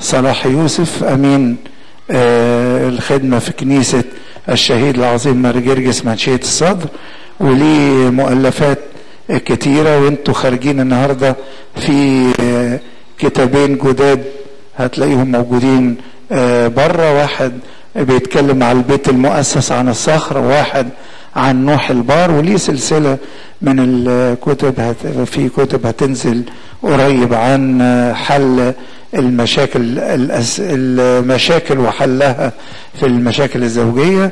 صلاح يوسف أمين آه الخدمة في كنيسة الشهيد العظيم ماري جرجس منشية الصدر وليه مؤلفات كتيرة وانتوا خارجين النهاردة في آه كتابين جداد هتلاقيهم موجودين آه بره واحد بيتكلم على البيت المؤسس عن الصخر وواحد عن نوح البار وليه سلسلة من الكتب هت في كتب هتنزل قريب عن حل المشاكل المشاكل وحلها في المشاكل الزوجية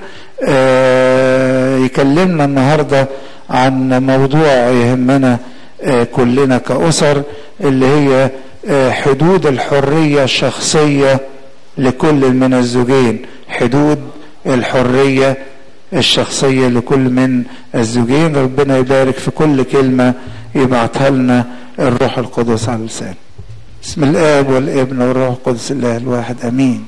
يكلمنا النهاردة عن موضوع يهمنا كلنا كأسر اللي هي حدود الحرية الشخصية لكل من الزوجين حدود الحرية الشخصية لكل من الزوجين ربنا يبارك في كل كلمة يبعتها لنا الروح القدس على اللسان بسم الآب والابن والروح القدس الله الواحد أمين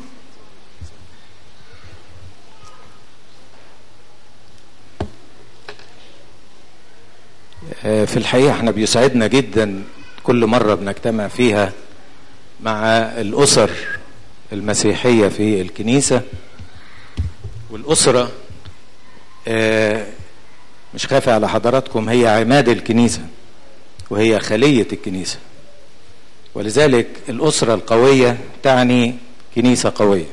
في الحقيقة احنا بيسعدنا جدا كل مرة بنجتمع فيها مع الأسر المسيحية في الكنيسة والأسرة مش خافي على حضراتكم هي عماد الكنيسة وهي خلية الكنيسة ولذلك الأسرة القوية تعني كنيسة قوية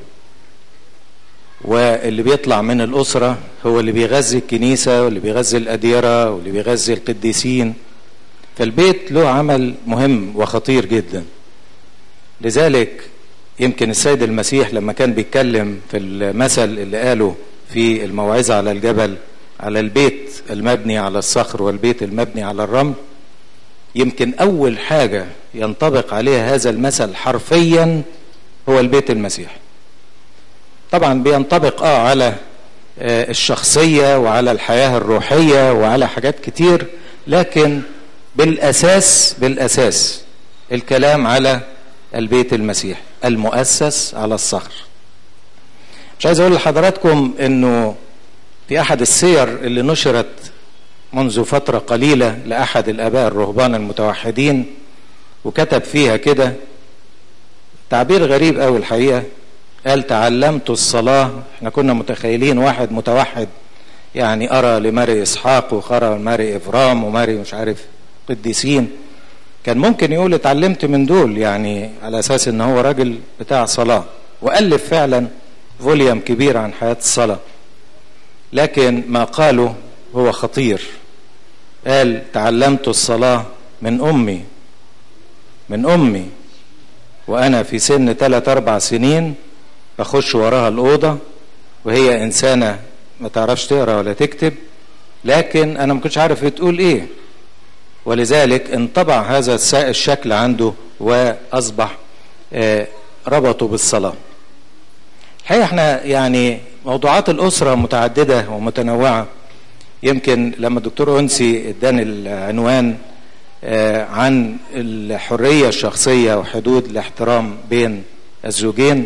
واللي بيطلع من الأسرة هو اللي بيغذي الكنيسة واللي بيغذي الأديرة واللي بيغذي القديسين فالبيت له عمل مهم وخطير جدا لذلك يمكن السيد المسيح لما كان بيتكلم في المثل اللي قاله في الموعظة على الجبل على البيت المبني على الصخر والبيت المبني على الرمل يمكن أول حاجة ينطبق عليها هذا المثل حرفيا هو البيت المسيحي طبعا بينطبق اه على آه الشخصية وعلى الحياة الروحية وعلى حاجات كتير لكن بالأساس بالأساس الكلام على البيت المسيحي المؤسس على الصخر مش عايز اقول لحضراتكم انه في احد السير اللي نشرت منذ فتره قليله لاحد الاباء الرهبان المتوحدين وكتب فيها كده تعبير غريب قوي الحقيقه قال تعلمت الصلاه احنا كنا متخيلين واحد متوحد يعني ارى لماري اسحاق وقرا ماري افرام وماري مش عارف قديسين كان ممكن يقول اتعلمت من دول يعني على اساس ان هو راجل بتاع صلاه والف فعلا فوليوم كبير عن حياه الصلاه لكن ما قاله هو خطير قال تعلمت الصلاه من امي من امي وانا في سن ثلاث اربع سنين بخش وراها الاوضه وهي انسانه ما تعرفش تقرا ولا تكتب لكن انا ما كنتش عارف تقول ايه ولذلك انطبع هذا الشكل عنده واصبح ربطه بالصلاه الحقيقه احنا يعني موضوعات الاسره متعدده ومتنوعه يمكن لما الدكتور انسي اداني العنوان عن الحريه الشخصيه وحدود الاحترام بين الزوجين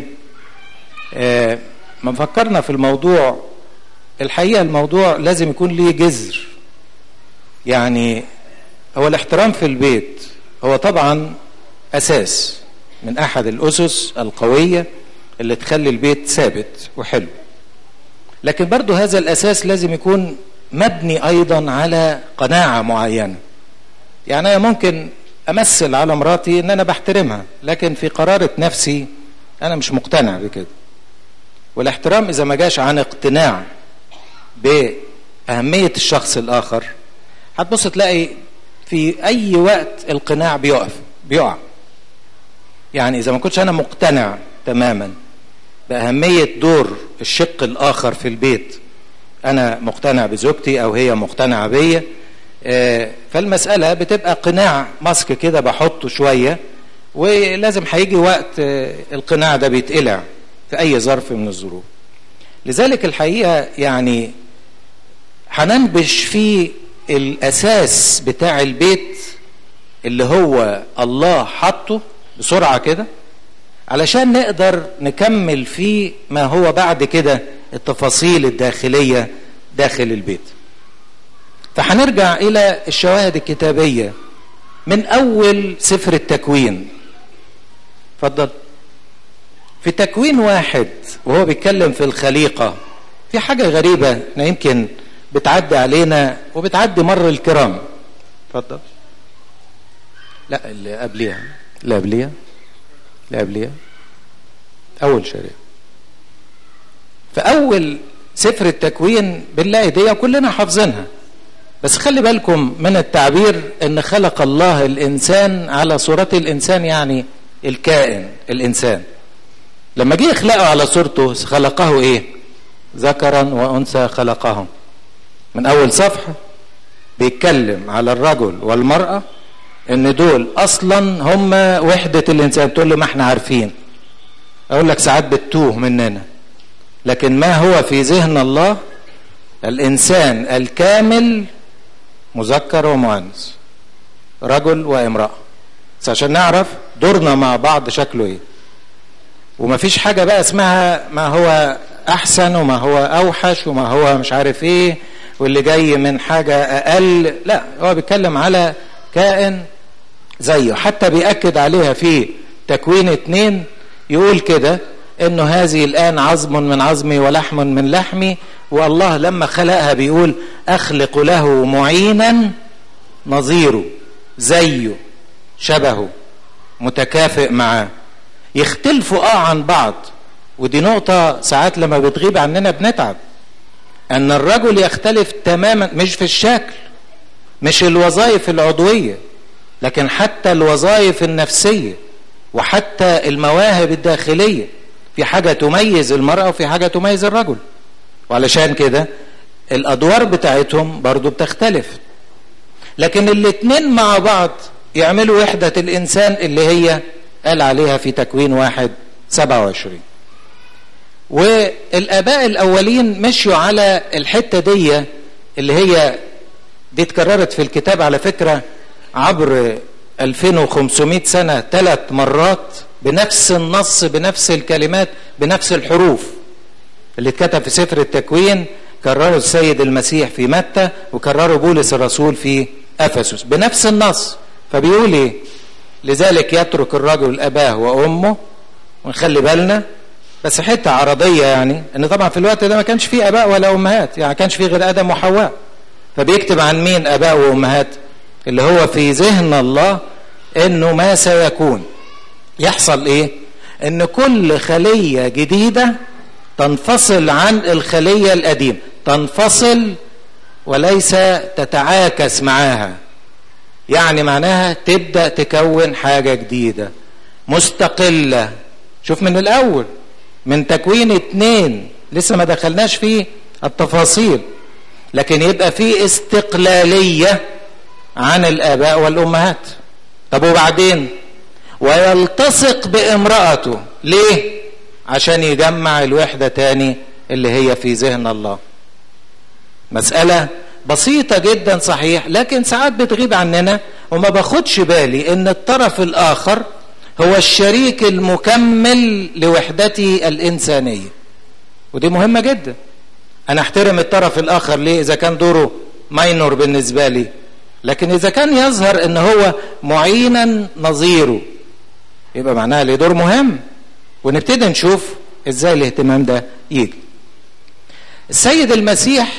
ما فكرنا في الموضوع الحقيقه الموضوع لازم يكون ليه جذر يعني هو الاحترام في البيت هو طبعا اساس من احد الاسس القويه اللي تخلي البيت ثابت وحلو لكن برضو هذا الاساس لازم يكون مبني ايضا على قناعه معينه يعني انا ممكن امثل على مراتي ان انا بحترمها لكن في قراره نفسي انا مش مقتنع بكده والاحترام اذا ما جاش عن اقتناع باهميه الشخص الاخر هتبص تلاقي في اي وقت القناع بيقف بيقع يعني اذا ما كنتش انا مقتنع تماما باهميه دور الشق الاخر في البيت انا مقتنع بزوجتي او هي مقتنعه بيا فالمساله بتبقى قناع ماسك كده بحطه شويه ولازم هيجي وقت القناع ده بيتقلع في اي ظرف من الظروف لذلك الحقيقه يعني هننبش في الاساس بتاع البيت اللي هو الله حطه بسرعه كده علشان نقدر نكمل فيه ما هو بعد كده التفاصيل الداخليه داخل البيت فهنرجع الى الشواهد الكتابيه من اول سفر التكوين اتفضل في تكوين واحد وهو بيتكلم في الخليقة في حاجة غريبة احنا يمكن بتعدي علينا وبتعدي مر الكرام اتفضل لا اللي قبليها اللي قبليها اللي قبليها أول شريعة في أول سفر التكوين بنلاقي دي كلنا حافظينها بس خلي بالكم من التعبير ان خلق الله الانسان على صورة الانسان يعني الكائن الانسان لما جه يخلقه على صورته خلقه ايه ذكرا وانثى خلقهم من اول صفحة بيتكلم على الرجل والمرأة ان دول اصلا هم وحدة الانسان تقول له ما احنا عارفين اقول لك ساعات بتوه مننا لكن ما هو في ذهن الله الانسان الكامل مذكر ومؤنث رجل وامراه بس عشان نعرف دورنا مع بعض شكله ايه ومفيش حاجه بقى اسمها ما هو احسن وما هو اوحش وما هو مش عارف ايه واللي جاي من حاجه اقل لا هو بيتكلم على كائن زيه حتى بيأكد عليها في تكوين اتنين يقول كده انه هذه الان عظم من عظمي ولحم من لحمي والله لما خلقها بيقول اخلق له معينا نظيره زيه شبهه متكافئ معاه يختلفوا اه عن بعض ودي نقطة ساعات لما بتغيب عننا بنتعب ان الرجل يختلف تماما مش في الشكل مش الوظائف العضوية لكن حتى الوظائف النفسية وحتى المواهب الداخليه في حاجة تميز المرأة وفي حاجة تميز الرجل وعلشان كده الأدوار بتاعتهم برضو بتختلف لكن الاتنين مع بعض يعملوا وحدة الإنسان اللي هي قال عليها في تكوين واحد سبعة وعشرين والآباء الأولين مشوا على الحتة دي اللي هي دي اتكررت في الكتاب على فكرة عبر 2500 سنة ثلاث مرات بنفس النص بنفس الكلمات بنفس الحروف اللي اتكتب في سفر التكوين كرره السيد المسيح في متى وكرره بولس الرسول في افسس بنفس النص فبيقول ايه لذلك يترك الرجل اباه وامه ونخلي بالنا بس حته عرضيه يعني ان طبعا في الوقت ده ما كانش فيه اباء ولا امهات يعني ما كانش فيه غير ادم وحواء فبيكتب عن مين اباء وامهات اللي هو في ذهن الله انه ما سيكون يحصل ايه ان كل خلية جديدة تنفصل عن الخلية القديمة تنفصل وليس تتعاكس معاها يعني معناها تبدأ تكون حاجة جديدة مستقلة شوف من الأول من تكوين اتنين لسه ما دخلناش فيه التفاصيل لكن يبقى في استقلالية عن الآباء والأمهات طب وبعدين ويلتصق بامرأته ليه عشان يجمع الوحدة تاني اللي هي في ذهن الله مسألة بسيطة جدا صحيح لكن ساعات بتغيب عننا وما باخدش بالي ان الطرف الاخر هو الشريك المكمل لوحدتي الانسانية ودي مهمة جدا انا احترم الطرف الاخر ليه اذا كان دوره ماينور بالنسبة لي لكن اذا كان يظهر ان هو معينا نظيره يبقى معناها ليه دور مهم ونبتدي نشوف ازاي الاهتمام ده يجي السيد المسيح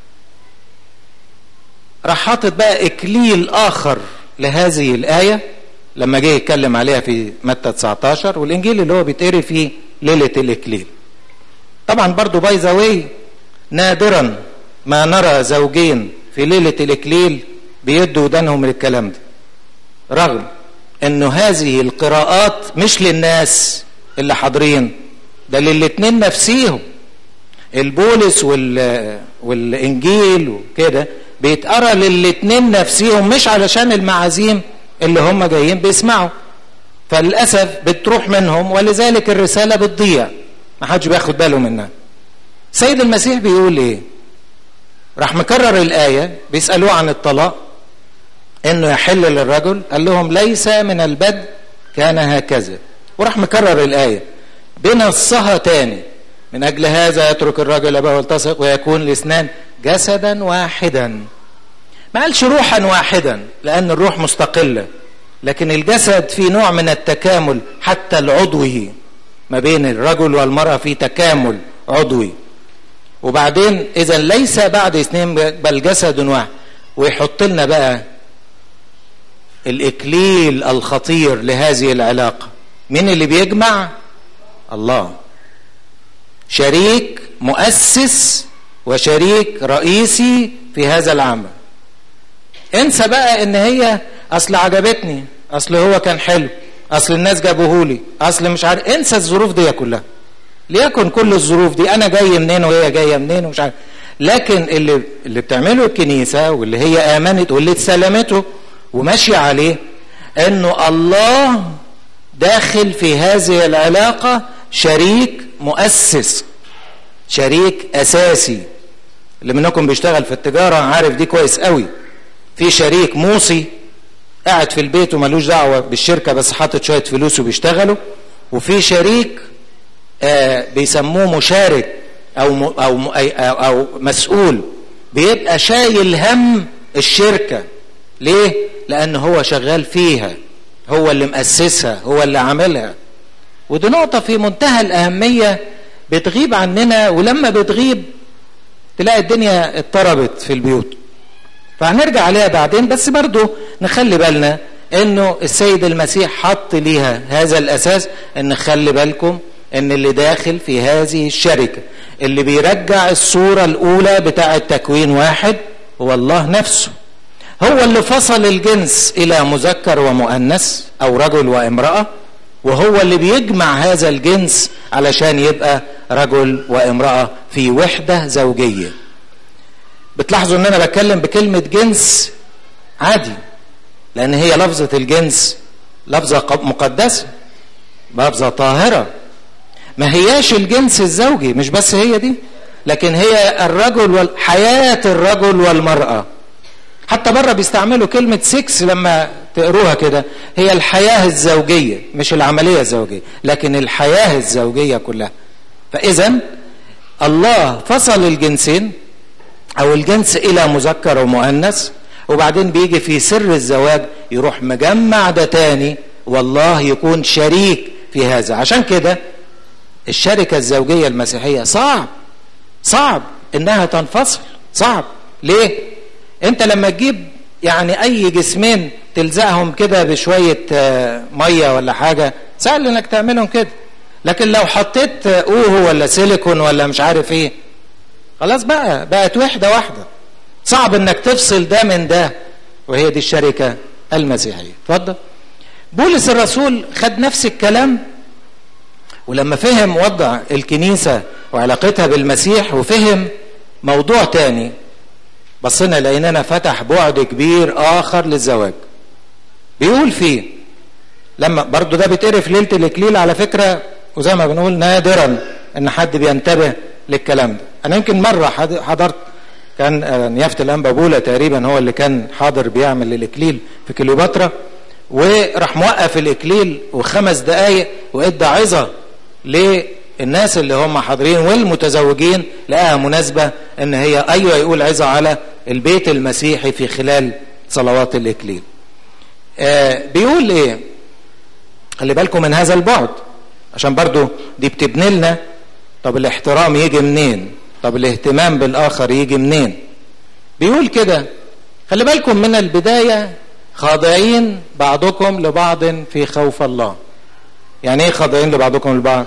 راح حاطط بقى اكليل اخر لهذه الايه لما جه يتكلم عليها في متى 19 والانجيل اللي هو بيتقري فيه ليله الاكليل طبعا برضو باي ذا واي نادرا ما نرى زوجين في ليله الاكليل بيدوا ودانهم للكلام ده رغم انه هذه القراءات مش للناس اللي حاضرين ده للاتنين نفسيهم البولس وال... والانجيل وكده بيتقرا للاتنين نفسيهم مش علشان المعازيم اللي هم جايين بيسمعوا فللاسف بتروح منهم ولذلك الرساله بتضيع ما حدش بياخد باله منها سيد المسيح بيقول ايه راح مكرر الايه بيسالوه عن الطلاق انه يحل للرجل قال لهم ليس من البدء كان هكذا وراح مكرر الايه بنصها تاني من اجل هذا يترك الرجل اباه والتصق ويكون الاثنان جسدا واحدا ما قالش روحا واحدا لان الروح مستقله لكن الجسد في نوع من التكامل حتى العضوي ما بين الرجل والمرأة في تكامل عضوي وبعدين إذا ليس بعد اثنين بل جسد واحد ويحط لنا بقى الإكليل الخطير لهذه العلاقة مين اللي بيجمع الله شريك مؤسس وشريك رئيسي في هذا العمل انسى بقى ان هي اصل عجبتني اصل هو كان حلو اصل الناس جابوهولي اصل مش عارف انسى الظروف دي كلها ليكن كل الظروف دي انا جاي منين وهي جايه منين ومش عارف لكن اللي اللي بتعمله الكنيسه واللي هي امنت واللي اتسلمته وماشيه عليه انه الله داخل في هذه العلاقه شريك مؤسس شريك اساسي اللي منكم بيشتغل في التجاره عارف دي كويس قوي في شريك موصي قاعد في البيت وملوش دعوه بالشركه بس حاطط شويه فلوس وبيشتغلوا وفي شريك آه بيسموه مشارك او م او م او, أو مسؤول بيبقى شايل هم الشركه ليه؟ لان هو شغال فيها هو اللي مؤسسها هو اللي عاملها ودي نقطه في منتهى الاهميه بتغيب عننا ولما بتغيب تلاقي الدنيا اضطربت في البيوت فهنرجع عليها بعدين بس برضو نخلي بالنا انه السيد المسيح حط ليها هذا الاساس ان خلي بالكم ان اللي داخل في هذه الشركة اللي بيرجع الصورة الاولى بتاع التكوين واحد هو الله نفسه هو اللي فصل الجنس الى مذكر ومؤنث او رجل وامرأة وهو اللي بيجمع هذا الجنس علشان يبقى رجل وامرأة في وحدة زوجية بتلاحظوا ان انا بتكلم بكلمة جنس عادي لان هي لفظة الجنس لفظة مقدسة لفظة طاهرة ما هياش الجنس الزوجي مش بس هي دي لكن هي الرجل وال... حياة الرجل والمرأة حتى بره بيستعملوا كلمة سكس لما تقروها كده هي الحياة الزوجية مش العملية الزوجية لكن الحياة الزوجية كلها فإذا الله فصل الجنسين او الجنس الى مذكر ومؤنث وبعدين بيجي في سر الزواج يروح مجمع ده تاني والله يكون شريك في هذا عشان كده الشركة الزوجية المسيحية صعب صعب انها تنفصل صعب ليه انت لما تجيب يعني اي جسمين تلزقهم كده بشوية مية ولا حاجة سهل انك تعملهم كده لكن لو حطيت اوهو ولا سيليكون ولا مش عارف ايه خلاص بقى بقت وحدة واحدة صعب انك تفصل ده من ده وهي دي الشركة المسيحية اتفضل بولس الرسول خد نفس الكلام ولما فهم وضع الكنيسة وعلاقتها بالمسيح وفهم موضوع تاني بصينا لقينا فتح بعد كبير آخر للزواج بيقول فيه لما برضو ده بيتقري في ليلة الإكليل على فكرة وزي ما بنقول نادرا ان حد بينتبه للكلام ده انا يمكن مره حضرت كان نيافه الانبا بولا تقريبا هو اللي كان حاضر بيعمل الاكليل في كليوباترا وراح موقف الاكليل وخمس دقائق وادى عظه للناس اللي هم حاضرين والمتزوجين لقاها مناسبه ان هي ايوه يقول عظه على البيت المسيحي في خلال صلوات الاكليل. آه بيقول ايه؟ خلي بالكم من هذا البعد عشان برضو دي بتبني لنا طب الاحترام يجي منين طب الاهتمام بالاخر يجي منين بيقول كده خلي بالكم من البدايه خاضعين بعضكم لبعض في خوف الله يعني ايه خاضعين لبعضكم لبعض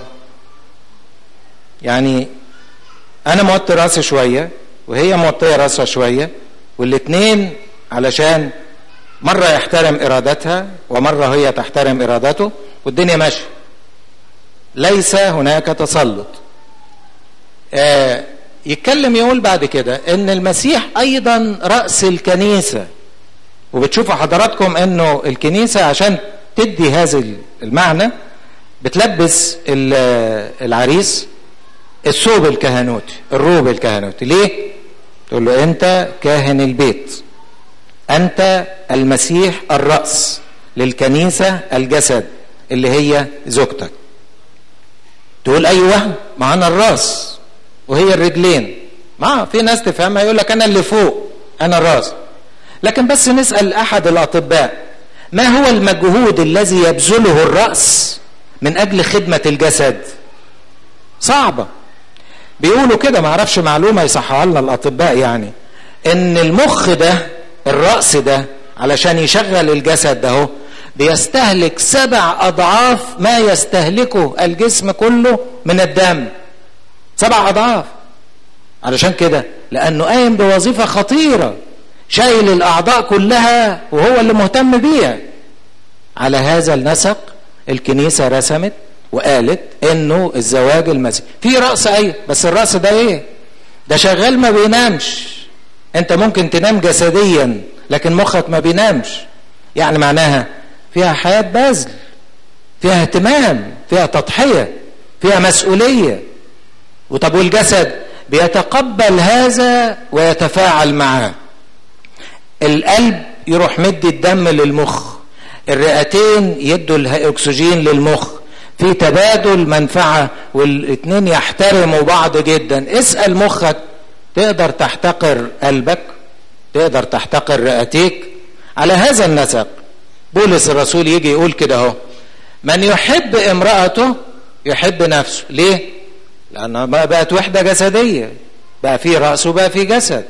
يعني انا موطي راسي شويه وهي موطيه راسها شويه والاثنين علشان مره يحترم ارادتها ومره هي تحترم ارادته والدنيا ماشيه ليس هناك تسلط آه يتكلم يقول بعد كده ان المسيح ايضا راس الكنيسه وبتشوفوا حضراتكم انه الكنيسه عشان تدي هذا المعنى بتلبس العريس الثوب الكهنوتي الروب الكهنوتي ليه تقول له انت كاهن البيت انت المسيح الراس للكنيسه الجسد اللي هي زوجتك تقول ايوه ما انا الراس وهي الرجلين ما في ناس تفهمها يقول لك انا اللي فوق انا الراس لكن بس نسال احد الاطباء ما هو المجهود الذي يبذله الراس من اجل خدمه الجسد صعبه بيقولوا كده ما اعرفش معلومه يصحها لنا الاطباء يعني ان المخ ده الراس ده علشان يشغل الجسد ده هو بيستهلك سبع اضعاف ما يستهلكه الجسم كله من الدم سبع اضعاف علشان كده لانه قايم بوظيفه خطيره شايل الاعضاء كلها وهو اللي مهتم بيها على هذا النسق الكنيسه رسمت وقالت انه الزواج المسيحي في راس ايوه بس الراس ده ايه ده شغال ما بينامش انت ممكن تنام جسديا لكن مخك ما بينامش يعني معناها فيها حياه بذل فيها اهتمام فيها تضحيه فيها مسؤوليه وطب والجسد بيتقبل هذا ويتفاعل معاه القلب يروح مدي الدم للمخ الرئتين يدوا الاكسجين للمخ في تبادل منفعه والاثنين يحترموا بعض جدا اسال مخك تقدر تحتقر قلبك تقدر تحتقر رئتيك على هذا النسق بولس الرسول يجي يقول كده اهو من يحب امرأته يحب نفسه ليه لأنها بقت وحدة جسدية بقى في رأس وبقى في جسد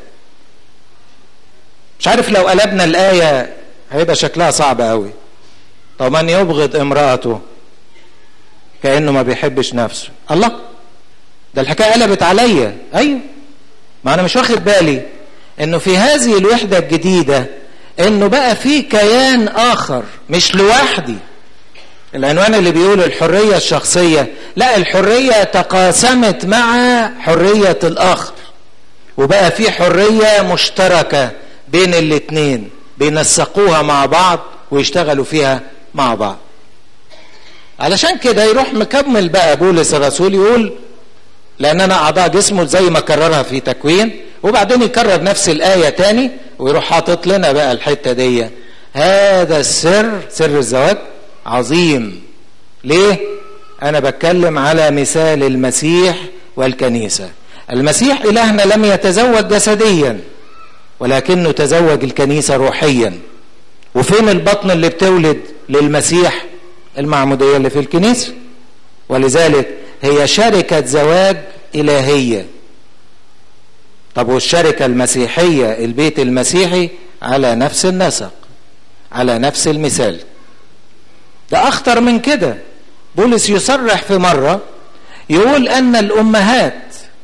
مش عارف لو قلبنا الآية هيبقى شكلها صعب قوي طب من يبغض امرأته كأنه ما بيحبش نفسه الله ده الحكاية قلبت عليا أيوه ما أنا مش واخد بالي إنه في هذه الوحدة الجديدة إنه بقى في كيان آخر مش لوحدي العنوان اللي بيقول الحرية الشخصية لا الحرية تقاسمت مع حرية الآخر وبقى في حرية مشتركة بين الاتنين بينسقوها مع بعض ويشتغلوا فيها مع بعض علشان كده يروح مكمل بقى بولس الرسول يقول لأننا أعضاء جسمه زي ما كررها في تكوين وبعدين يكرر نفس الآية تاني ويروح حاطط لنا بقى الحتة دي هذا السر سر الزواج عظيم ليه انا بتكلم على مثال المسيح والكنيسه المسيح الهنا لم يتزوج جسديا ولكنه تزوج الكنيسه روحيا وفين البطن اللي بتولد للمسيح المعموديه اللي في الكنيسه ولذلك هي شركه زواج الهيه طب والشركه المسيحيه البيت المسيحي على نفس النسق على نفس المثال ده اخطر من كده بولس يصرح في مره يقول ان الامهات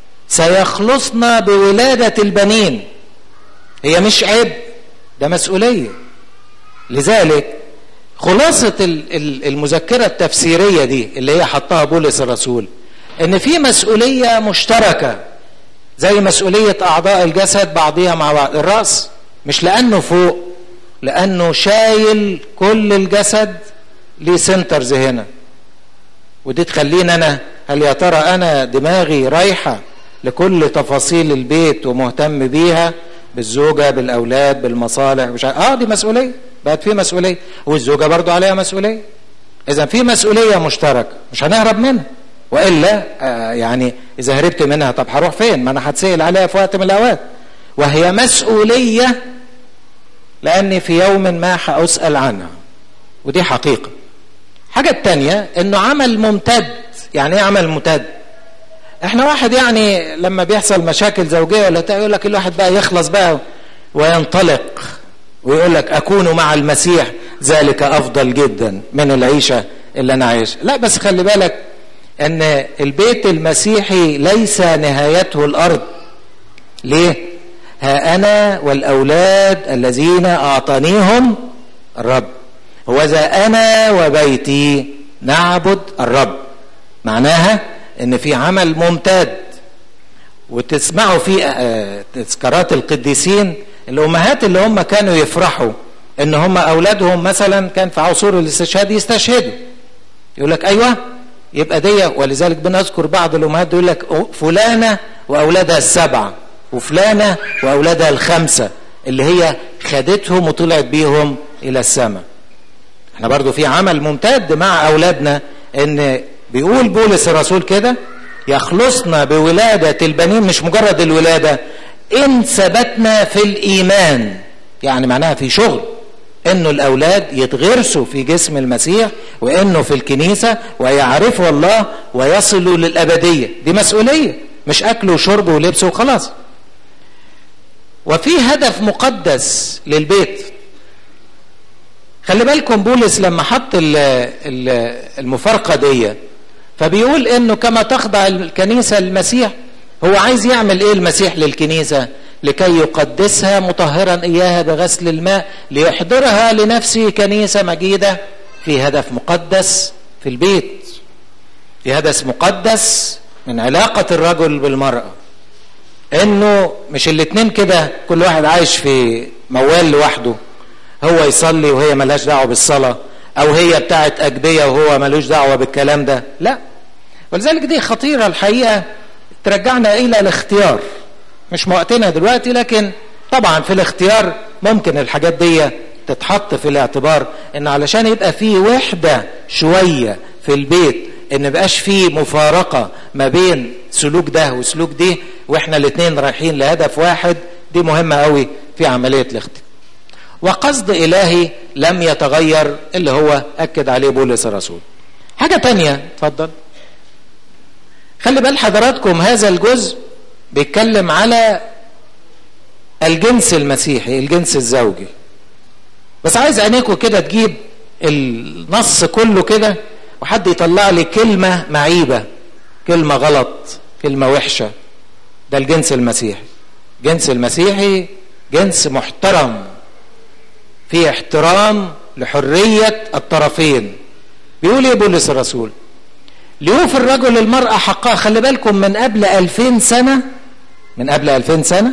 سيخلصن بولاده البنين هي مش عيب ده مسؤوليه لذلك خلاصه المذكره التفسيريه دي اللي هي حطها بولس الرسول ان في مسؤوليه مشتركه زي مسؤوليه اعضاء الجسد بعضها مع بعض الراس مش لانه فوق لانه شايل كل الجسد ليه سنترز هنا ودي تخليني انا هل يا ترى انا دماغي رايحه لكل تفاصيل البيت ومهتم بيها بالزوجه بالاولاد بالمصالح مش اه دي مسؤوليه بقت في مسؤوليه والزوجه برضو عليها مسؤوليه اذا في مسؤوليه مشتركه مش هنهرب منها والا آه يعني اذا هربت منها طب هروح فين ما انا هتسال عليها في وقت من الاوقات وهي مسؤوليه لاني في يوم ما هاسال عنها ودي حقيقه الحاجة التانية انه عمل ممتد يعني ايه عمل ممتد احنا واحد يعني لما بيحصل مشاكل زوجية ولا يقول لك الواحد بقى يخلص بقى وينطلق ويقول لك اكون مع المسيح ذلك افضل جدا من العيشة اللي انا عايشها لا بس خلي بالك ان البيت المسيحي ليس نهايته الارض ليه ها انا والاولاد الذين اعطانيهم الرب وذا انا وبيتي نعبد الرب معناها ان في عمل ممتد وتسمعوا في تذكارات القديسين الامهات اللي هم كانوا يفرحوا ان هم اولادهم مثلا كان في عصور الاستشهاد يستشهدوا يقول لك ايوه يبقى دي ولذلك بنذكر بعض الامهات يقول لك فلانه واولادها السبعه وفلانه واولادها الخمسه اللي هي خدتهم وطلعت بيهم الى السماء احنا برضو في عمل ممتد مع اولادنا ان بيقول بولس الرسول كده يخلصنا بولادة البنين مش مجرد الولادة ان ثبتنا في الايمان يعني معناها في شغل انه الاولاد يتغرسوا في جسم المسيح وانه في الكنيسه ويعرفوا الله ويصلوا للابديه دي مسؤوليه مش اكل وشرب ولبس وخلاص وفي هدف مقدس للبيت خلي بالكم بولس لما حط المفارقه دي فبيقول انه كما تخضع الكنيسه للمسيح هو عايز يعمل ايه المسيح للكنيسه لكي يقدسها مطهرا اياها بغسل الماء ليحضرها لنفسه كنيسه مجيده في هدف مقدس في البيت في هدف مقدس من علاقه الرجل بالمراه انه مش الاتنين كده كل واحد عايش في موال لوحده هو يصلي وهي ملهاش دعوه بالصلاه او هي بتاعت اجبيه وهو ملوش دعوه بالكلام ده لا ولذلك دي خطيره الحقيقه ترجعنا الى الاختيار مش وقتنا دلوقتي لكن طبعا في الاختيار ممكن الحاجات دي تتحط في الاعتبار ان علشان يبقى في وحده شويه في البيت ان مبقاش في مفارقه ما بين سلوك ده وسلوك دي واحنا الاثنين رايحين لهدف واحد دي مهمه قوي في عمليه الاختيار وقصد الهي لم يتغير اللي هو اكد عليه بولس الرسول حاجه تانية اتفضل خلي بال حضراتكم هذا الجزء بيتكلم على الجنس المسيحي الجنس الزوجي بس عايز عينيكم كده تجيب النص كله كده وحد يطلع لي كلمة معيبة كلمة غلط كلمة وحشة ده الجنس المسيحي الجنس المسيحي جنس محترم في احترام لحرية الطرفين بيقول ايه بولس الرسول ليوفي الرجل المرأة حقها خلي بالكم من قبل ألفين سنة من قبل ألفين سنة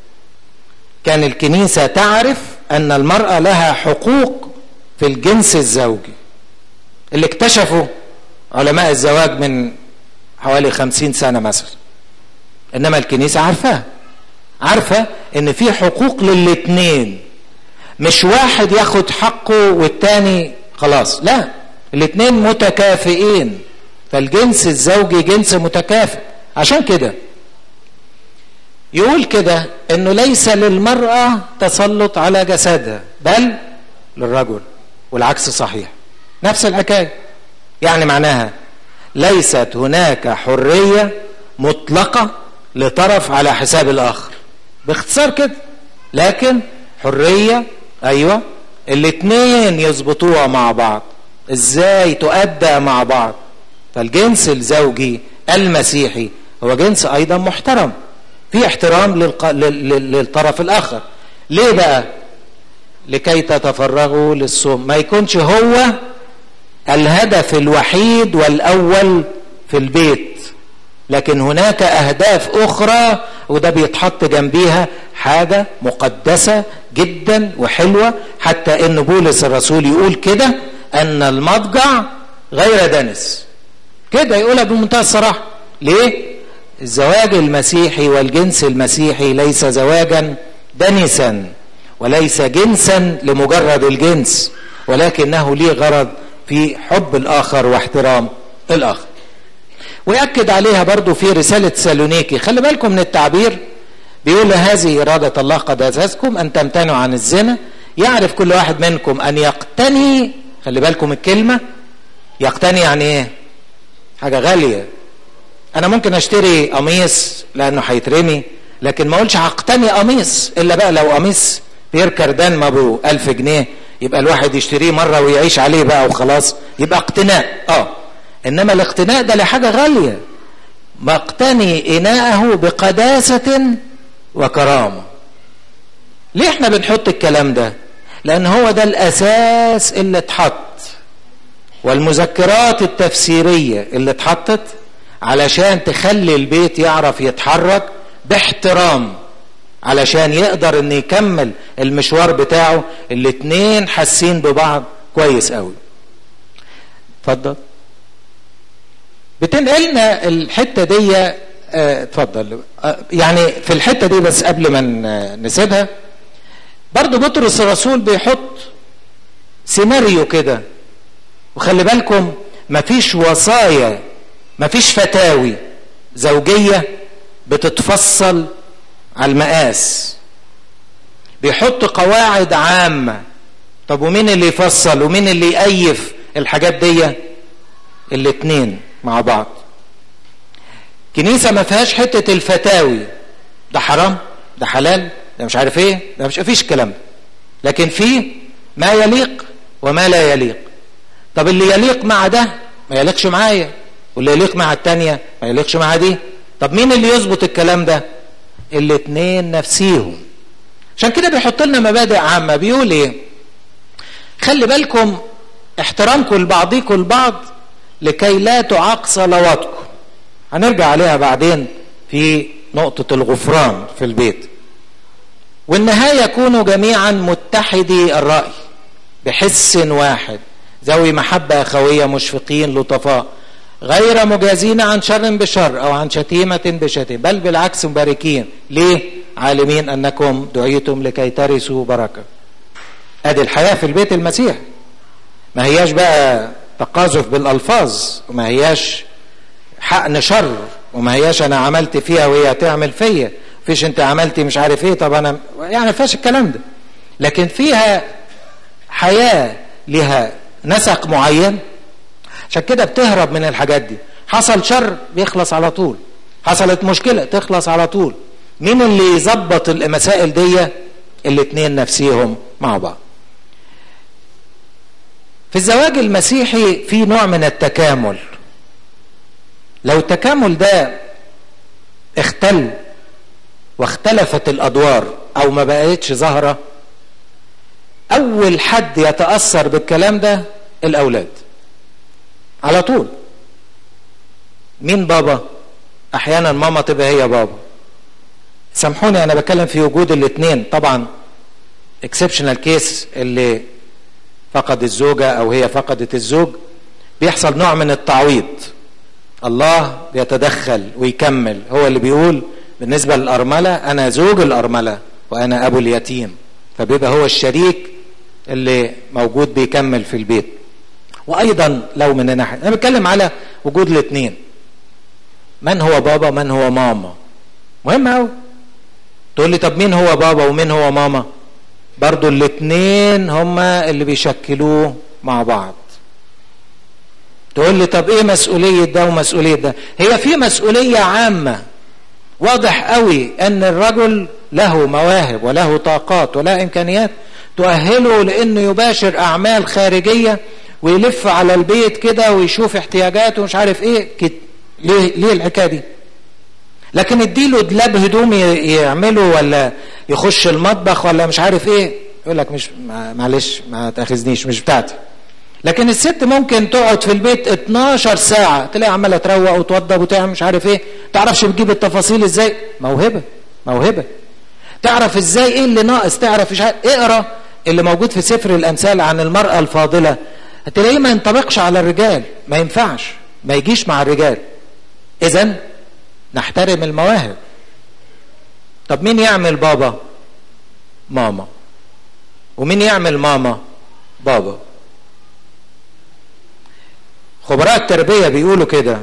كان الكنيسة تعرف أن المرأة لها حقوق في الجنس الزوجي اللي اكتشفوا علماء الزواج من حوالي خمسين سنة مثلا إنما الكنيسة عارفاها عارفة إن في حقوق للاتنين مش واحد ياخد حقه والتاني خلاص لا الاتنين متكافئين فالجنس الزوجي جنس متكافئ عشان كده يقول كده انه ليس للمرأة تسلط على جسدها بل للرجل والعكس صحيح نفس الحكاية يعني معناها ليست هناك حرية مطلقة لطرف على حساب الآخر باختصار كده لكن حرية أيوة الاتنين يظبطوها مع بعض ازاي تؤدى مع بعض فالجنس الزوجي المسيحي هو جنس ايضا محترم في احترام للق... لل... للطرف الاخر ليه بقى لكي تتفرغوا للصوم ما يكونش هو الهدف الوحيد والاول في البيت لكن هناك اهداف اخرى وده بيتحط جنبيها حاجه مقدسه جدا وحلوه حتى ان بولس الرسول يقول كده ان المضجع غير دنس كده يقولها بمنتهى الصراحه ليه الزواج المسيحي والجنس المسيحي ليس زواجا دنسا وليس جنسا لمجرد الجنس ولكنه ليه غرض في حب الاخر واحترام الاخر ويأكد عليها برضو في رسالة سالونيكي خلي بالكم من التعبير بيقول هذه إرادة الله قد أساسكم أن تمتنعوا عن الزنا يعرف كل واحد منكم أن يقتني خلي بالكم الكلمة يقتني يعني إيه حاجة غالية أنا ممكن أشتري قميص لأنه هيترمي لكن ما أقولش هقتني قميص إلا بقى لو قميص بير كردان ما ابو ألف جنيه يبقى الواحد يشتريه مرة ويعيش عليه بقى وخلاص يبقى اقتناء اه انما الاقتناء ده لحاجه غاليه مقتني اناءه بقداسه وكرامه ليه احنا بنحط الكلام ده لان هو ده الاساس اللي اتحط والمذكرات التفسيريه اللي اتحطت علشان تخلي البيت يعرف يتحرك باحترام علشان يقدر ان يكمل المشوار بتاعه الاتنين حاسين ببعض كويس قوي اتفضل بتنقلنا الحته دي اتفضل اه يعني في الحته دي بس قبل ما نسيبها برضو بطرس الرسول بيحط سيناريو كده وخلي بالكم مفيش وصايا مفيش فتاوي زوجيه بتتفصل على المقاس بيحط قواعد عامه طب ومين اللي يفصل ومين اللي يأيف الحاجات دي الاتنين مع بعض كنيسة ما فيهاش حتة الفتاوي ده حرام ده حلال ده مش عارف ايه ده مش فيش الكلام ده لكن في ما يليق وما لا يليق طب اللي يليق مع ده ما يليقش معايا واللي يليق مع التانية ما يليقش مع دي طب مين اللي يظبط الكلام ده الاتنين نفسيهم عشان كده بيحط لنا مبادئ عامة بيقول ايه خلي بالكم احترامكم لبعضيكم البعض لكي لا تعاق صلواتكم هنرجع عليها بعدين في نقطة الغفران في البيت والنهاية يكونوا جميعا متحدي الرأي بحس واحد ذوي محبة أخوية مشفقين لطفاء غير مجازين عن شر بشر أو عن شتيمة بشتيمة بل بالعكس مباركين ليه؟ عالمين أنكم دعيتم لكي ترثوا بركة أدي الحياة في البيت المسيح ما هياش بقى تقاذف بالألفاظ وما هياش حقن شر وما هياش أنا عملت فيها وهي تعمل فيا فيش أنت عملتي مش عارف إيه طب أنا يعني فيش الكلام ده لكن فيها حياة لها نسق معين عشان كده بتهرب من الحاجات دي حصل شر بيخلص على طول حصلت مشكلة تخلص على طول مين اللي يظبط المسائل دي الاتنين نفسيهم مع بعض في الزواج المسيحي في نوع من التكامل لو التكامل ده اختل واختلفت الادوار او ما بقتش ظاهره اول حد يتاثر بالكلام ده الاولاد على طول مين بابا احيانا ماما تبقى هي بابا سامحوني انا بتكلم في وجود الاثنين طبعا اكسبشنال كيس اللي فقد الزوجة او هي فقدت الزوج بيحصل نوع من التعويض الله بيتدخل ويكمل هو اللي بيقول بالنسبة للأرملة أنا زوج الأرملة وأنا أبو اليتيم فبيبقى هو الشريك اللي موجود بيكمل في البيت وأيضا لو من ناحية أنا بتكلم على وجود الاثنين من هو بابا من هو ماما مهم أوي تقول لي طب مين هو بابا ومين هو ماما برضو الاثنين هما اللي بيشكلوه مع بعض تقول لي طب ايه مسؤولية ده ومسؤولية ده هي في مسؤولية عامة واضح قوي ان الرجل له مواهب وله طاقات وله امكانيات تؤهله لانه يباشر اعمال خارجية ويلف على البيت كده ويشوف احتياجاته ومش عارف ايه كده ليه ليه الحكايه دي لكن اديله دلاب هدوم يعمله ولا يخش المطبخ ولا مش عارف ايه يقول لك مش معلش ما تاخذنيش مش بتاعتي لكن الست ممكن تقعد في البيت 12 ساعة تلاقي عمالة تروق وتوضب وتعمل مش عارف ايه تعرفش بتجيب التفاصيل ازاي موهبة موهبة تعرف ازاي ايه اللي ناقص تعرف مش عارف اقرا اللي موجود في سفر الامثال عن المرأة الفاضلة هتلاقيه ما ينطبقش على الرجال ما ينفعش ما يجيش مع الرجال اذا نحترم المواهب طب مين يعمل بابا ماما ومين يعمل ماما بابا خبراء التربية بيقولوا كده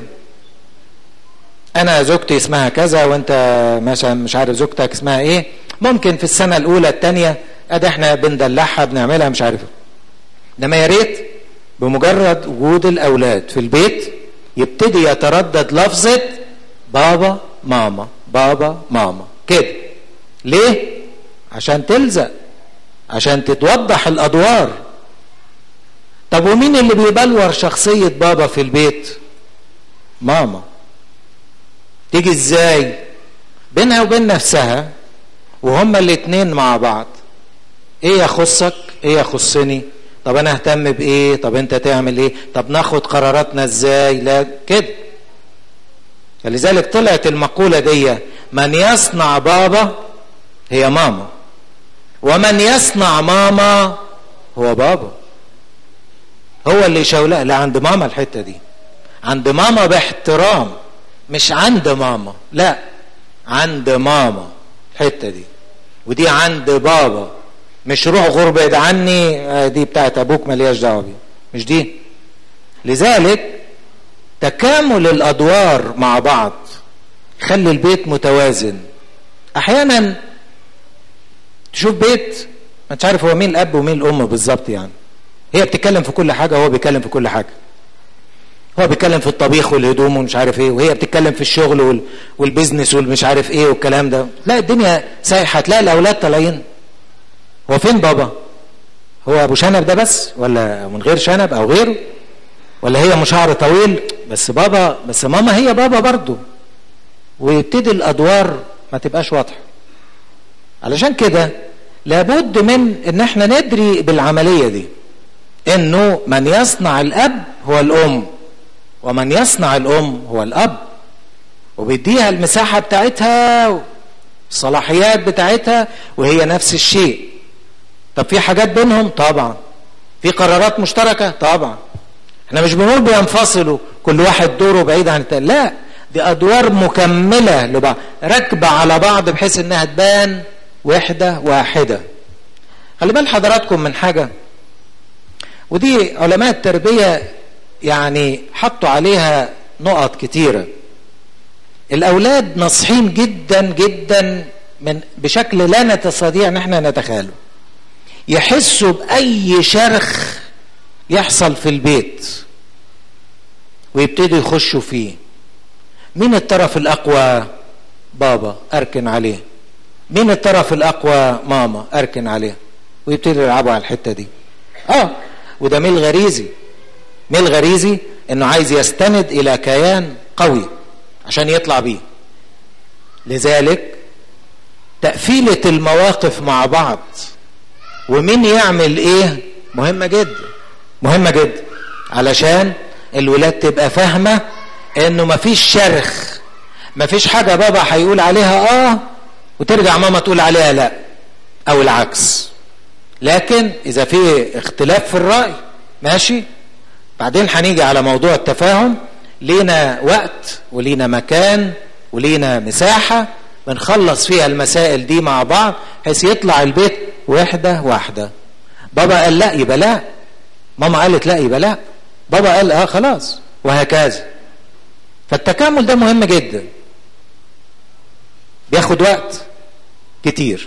أنا زوجتي اسمها كذا وأنت مثلا مش عارف زوجتك اسمها إيه ممكن في السنة الأولى الثانية أدي إحنا بندلعها بنعملها مش عارف إنما يا ريت بمجرد وجود الأولاد في البيت يبتدي يتردد لفظة بابا ماما بابا ماما كده ليه؟ عشان تلزق عشان تتوضح الأدوار طب ومين اللي بيبلور شخصية بابا في البيت ماما تيجي ازاي بينها وبين نفسها وهما الاتنين مع بعض ايه يخصك ايه يخصني طب انا اهتم بايه طب انت تعمل ايه طب ناخد قراراتنا ازاي لا كده فلذلك طلعت المقولة دي من يصنع بابا هي ماما ومن يصنع ماما هو بابا هو اللي يشاولها لا عند ماما الحته دي عند ماما باحترام مش عند ماما لا عند ماما الحته دي ودي عند بابا مش روح غرب بعيد عني دي بتاعت ابوك ملياش دعوه بيها مش دي لذلك تكامل الادوار مع بعض خلي البيت متوازن احيانا تشوف بيت ما انتش عارف هو مين الاب ومين الام بالظبط يعني هي بتتكلم في كل حاجه وهو بيتكلم في كل حاجه هو بيتكلم في الطبيخ والهدوم ومش عارف ايه وهي بتتكلم في الشغل وال... والبيزنس والمش عارف ايه والكلام ده لا الدنيا سايحه تلاقي الاولاد طالعين هو فين بابا هو ابو شنب ده بس ولا من غير شنب او غيره ولا هي ام شعر طويل بس بابا بس ماما هي بابا برضه ويبتدي الادوار ما تبقاش واضحه علشان كده لابد من ان احنا ندري بالعمليه دي انه من يصنع الاب هو الام ومن يصنع الام هو الاب وبيديها المساحه بتاعتها الصلاحيات بتاعتها وهي نفس الشيء طب في حاجات بينهم طبعا في قرارات مشتركه طبعا احنا مش بنقول بينفصلوا كل واحد دوره بعيد عن التاني لا دي ادوار مكمله لبعض راكبه على بعض بحيث انها تبان وحده واحده خلي بال حضراتكم من حاجه ودي علماء التربيه يعني حطوا عليها نقط كتيره الاولاد ناصحين جدا جدا من بشكل لا نستطيع ان احنا نتخيله يحسوا باي شرخ يحصل في البيت ويبتدوا يخشوا فيه مين الطرف الاقوى بابا اركن عليه مين الطرف الاقوى ماما اركن عليه ويبتدوا يلعبوا على الحته دي اه وده ميل غريزي ميل غريزي انه عايز يستند الى كيان قوي عشان يطلع بيه لذلك تقفيله المواقف مع بعض ومين يعمل ايه مهمه جدا مهمه جدا علشان الولاد تبقى فاهمه انه مفيش شرخ مفيش حاجه بابا هيقول عليها اه وترجع ماما تقول عليها لا او العكس لكن اذا في اختلاف في الراي ماشي بعدين هنيجي على موضوع التفاهم لينا وقت ولينا مكان ولينا مساحه بنخلص فيها المسائل دي مع بعض بحيث يطلع البيت واحده واحده بابا قال لا يبقى لا ماما قالت لا يبقى لا بابا قال اه خلاص وهكذا فالتكامل ده مهم جدا بياخد وقت كتير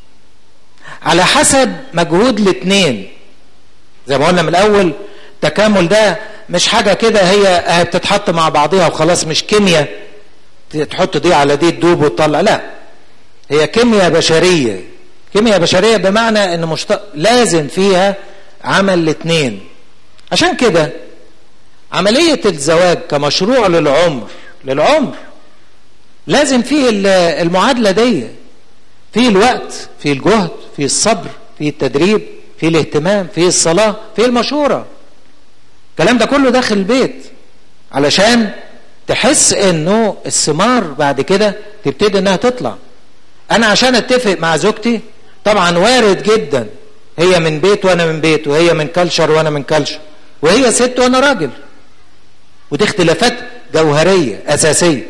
على حسب مجهود الاثنين زي ما قلنا من الاول التكامل ده مش حاجه كده هي بتتحط مع بعضها وخلاص مش كيمياء تحط دي على دي تدوب وتطلع لا هي كيمياء بشريه كيمياء بشريه بمعنى ان مشت... لازم فيها عمل الاثنين عشان كده عمليه الزواج كمشروع للعمر للعمر لازم فيه المعادله دي في الوقت في الجهد في الصبر في التدريب في الاهتمام في الصلاه في المشوره الكلام ده كله داخل البيت علشان تحس انه الثمار بعد كده تبتدي انها تطلع انا عشان اتفق مع زوجتي طبعا وارد جدا هي من بيت وانا من بيت وهي من كلشر وانا من كلشر وهي ست وانا راجل ودي اختلافات جوهريه اساسيه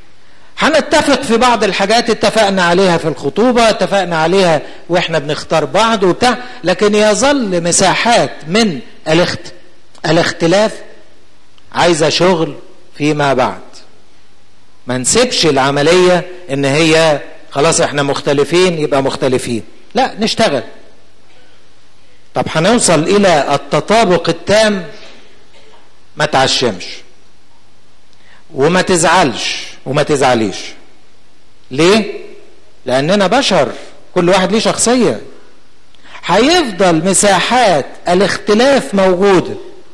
هنتفق في بعض الحاجات اتفقنا عليها في الخطوبه اتفقنا عليها واحنا بنختار بعض وبتاع لكن يظل مساحات من الاخت... الاختلاف عايزه شغل فيما بعد ما نسيبش العمليه ان هي خلاص احنا مختلفين يبقى مختلفين لا نشتغل طب هنوصل الى التطابق التام ما تعشمش وما تزعلش وما تزعليش ليه لاننا بشر كل واحد ليه شخصيه هيفضل مساحات الاختلاف موجوده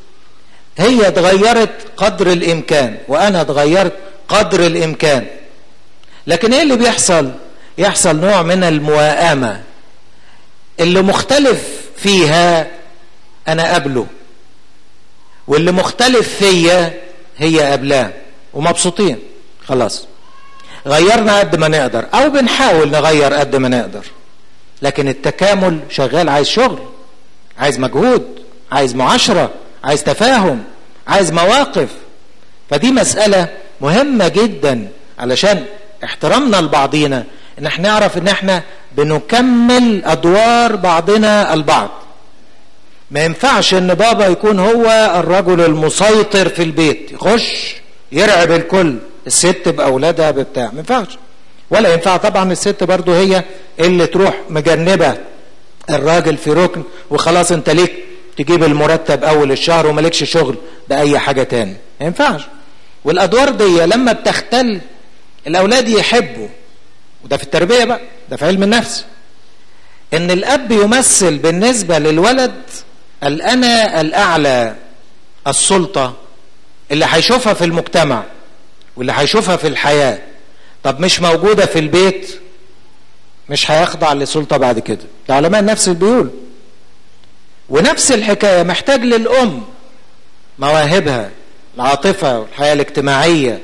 هي اتغيرت قدر الامكان وانا اتغيرت قدر الامكان لكن ايه اللي بيحصل يحصل نوع من المواءمه اللي مختلف فيها انا قبله واللي مختلف فيا هي قبلاه ومبسوطين خلاص غيرنا قد ما نقدر او بنحاول نغير قد ما نقدر لكن التكامل شغال عايز شغل عايز مجهود عايز معاشره عايز تفاهم عايز مواقف فدي مسألة مهمة جدا علشان احترامنا لبعضينا ان احنا نعرف ان احنا بنكمل ادوار بعضنا البعض ما ينفعش ان بابا يكون هو الرجل المسيطر في البيت يخش يرعب الكل الست باولادها ببتاع ما ينفعش ولا ينفع طبعا الست برضو هي اللي تروح مجنبه الراجل في ركن وخلاص انت ليك تجيب المرتب اول الشهر ومالكش شغل باي حاجه تاني ما ينفعش والادوار دي لما بتختل الاولاد يحبوا وده في التربيه بقى ده في علم النفس ان الاب يمثل بالنسبه للولد الانا الاعلى السلطه اللي هيشوفها في المجتمع واللي هيشوفها في الحياه طب مش موجوده في البيت مش هيخضع لسلطه بعد كده ده علماء النفس اللي بيقول ونفس الحكايه محتاج للام مواهبها العاطفه والحياه الاجتماعيه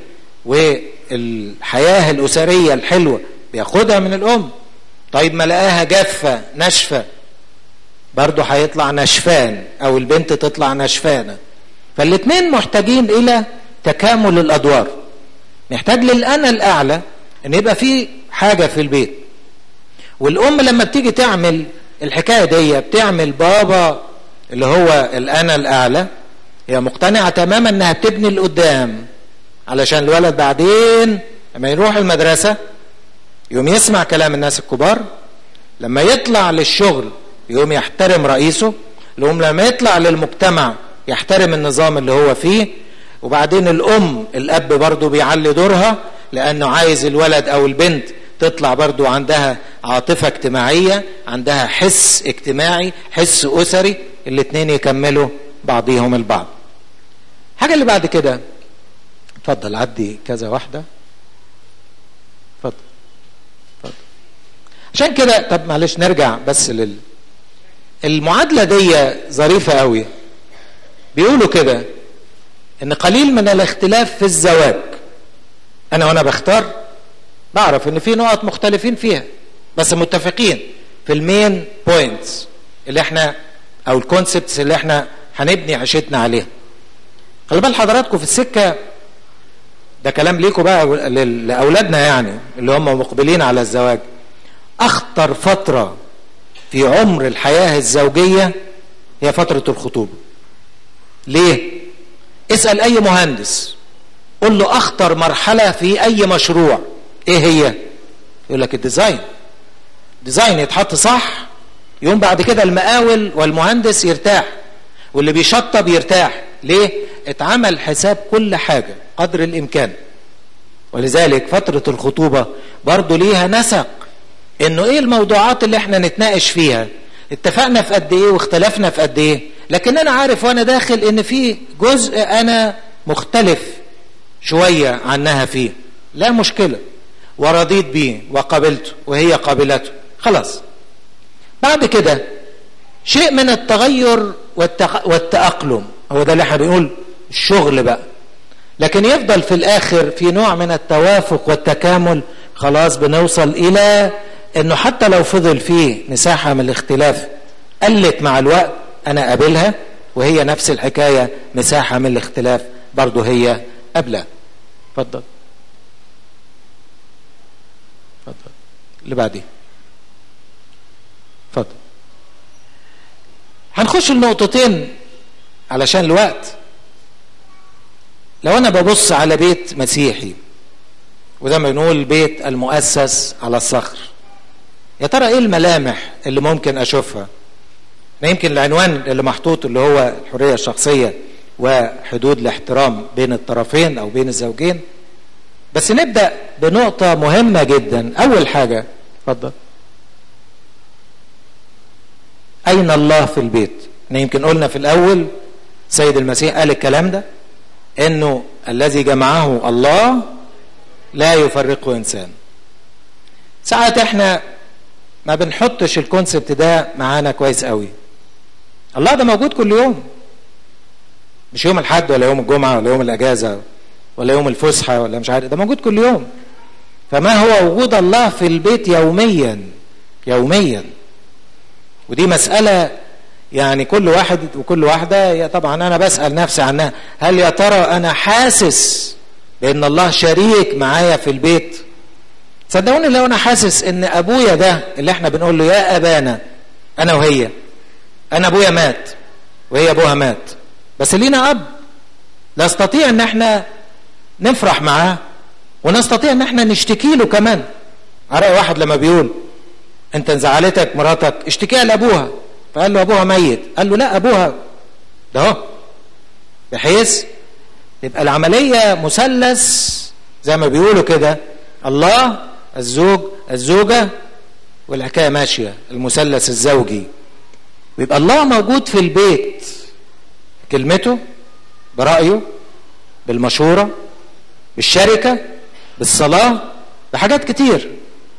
والحياه الاسريه الحلوه بياخدها من الام طيب ما لقاها جافه ناشفه برضه هيطلع نشفان او البنت تطلع نشفانه فالاثنين محتاجين الى تكامل الادوار محتاج للانا الاعلى ان يبقى في حاجه في البيت والام لما بتيجي تعمل الحكايه دي بتعمل بابا اللي هو الانا الاعلى هي مقتنعه تماما انها بتبني لقدام علشان الولد بعدين لما يروح المدرسه يقوم يسمع كلام الناس الكبار لما يطلع للشغل يقوم يحترم رئيسه يقوم لما يطلع للمجتمع يحترم النظام اللي هو فيه وبعدين الام الاب برضه بيعلي دورها لانه عايز الولد او البنت تطلع برضو عندها عاطفة اجتماعية عندها حس اجتماعي حس أسري الاتنين يكملوا بعضيهم البعض حاجة اللي بعد كده اتفضل عدي كذا واحدة اتفضل اتفضل عشان كده طب معلش نرجع بس لل المعادلة دي ظريفة قوي بيقولوا كده ان قليل من الاختلاف في الزواج انا وانا بختار بعرف ان في نقط مختلفين فيها بس متفقين في المين بوينتس اللي احنا او الكونسبتس اللي احنا هنبني عيشتنا عليها خلي بال حضراتكم في السكه ده كلام ليكم بقى لاولادنا يعني اللي هم مقبلين على الزواج اخطر فتره في عمر الحياه الزوجيه هي فتره الخطوبه ليه اسال اي مهندس قل له اخطر مرحله في اي مشروع ايه هي يقول لك الديزاين ديزاين يتحط صح يوم بعد كده المقاول والمهندس يرتاح واللي بيشطب يرتاح ليه اتعمل حساب كل حاجة قدر الامكان ولذلك فترة الخطوبة برضو ليها نسق انه ايه الموضوعات اللي احنا نتناقش فيها اتفقنا في قد ايه واختلفنا في قد ايه لكن انا عارف وانا داخل ان في جزء انا مختلف شوية عنها فيه لا مشكلة ورضيت بيه وقبلته وهي قبلته خلاص بعد كده شيء من التغير والتق... والتأقلم هو ده اللي احنا بنقول الشغل بقى لكن يفضل في الآخر في نوع من التوافق والتكامل خلاص بنوصل إلى أنه حتى لو فضل فيه مساحة من الاختلاف قلت مع الوقت أنا قابلها وهي نفس الحكاية مساحة من الاختلاف برضه هي قبلها اتفضل اتفضل اللي بعديه اتفضل هنخش النقطتين علشان الوقت لو انا ببص على بيت مسيحي وده ما بنقول بيت المؤسس على الصخر يا ترى ايه الملامح اللي ممكن اشوفها يمكن العنوان اللي محطوط اللي هو الحريه الشخصيه وحدود الاحترام بين الطرفين او بين الزوجين بس نبدا بنقطه مهمه جدا اول حاجه اتفضل اين الله في البيت احنا يمكن قلنا في الاول سيد المسيح قال الكلام ده انه الذي جمعه الله لا يفرقه انسان ساعات احنا ما بنحطش الكونسبت ده معانا كويس قوي الله ده موجود كل يوم مش يوم الحد ولا يوم الجمعه ولا يوم الاجازه ولا يوم الفسحه ولا مش عارف ده موجود كل يوم فما هو وجود الله في البيت يوميا يوميا ودي مسألة يعني كل واحد وكل واحدة طبعا أنا بسأل نفسي عنها هل يا ترى أنا حاسس بأن الله شريك معايا في البيت صدقوني لو أنا حاسس أن أبويا ده اللي احنا بنقول له يا أبانا أنا وهي أنا أبويا مات وهي أبوها مات بس لينا أب نستطيع أن احنا نفرح معاه ونستطيع أن احنا نشتكي له كمان على واحد لما بيقول انت انزعلتك مراتك اشتكيها لابوها فقال له ابوها ميت قال له لا ابوها ده اهو بحيث تبقى العمليه مثلث زي ما بيقولوا كده الله الزوج الزوجه والحكايه ماشيه المثلث الزوجي بيبقى الله موجود في البيت كلمته برايه بالمشوره بالشركه بالصلاه بحاجات كتير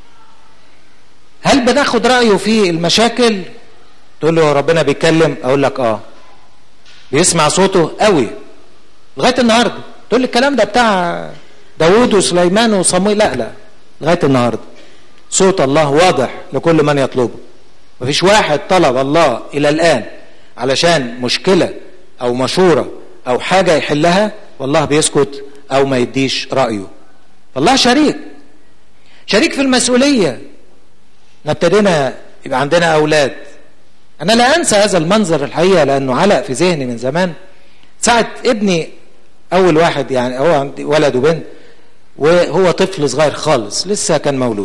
هل بناخد رايه في المشاكل تقول له ربنا بيتكلم اقول لك اه بيسمع صوته قوي لغايه النهارده تقول لي الكلام ده بتاع داوود وسليمان وصمويل لا لا لغايه النهارده صوت الله واضح لكل من يطلبه مفيش واحد طلب الله الى الان علشان مشكله او مشوره او حاجه يحلها والله بيسكت او ما يديش رايه الله شريك شريك في المسؤوليه ابتدينا يبقى عندنا اولاد انا لا انسى هذا المنظر الحقيقه لانه علق في ذهني من زمان ساعه ابني اول واحد يعني هو عندي ولد وبنت وهو طفل صغير خالص لسه كان مولود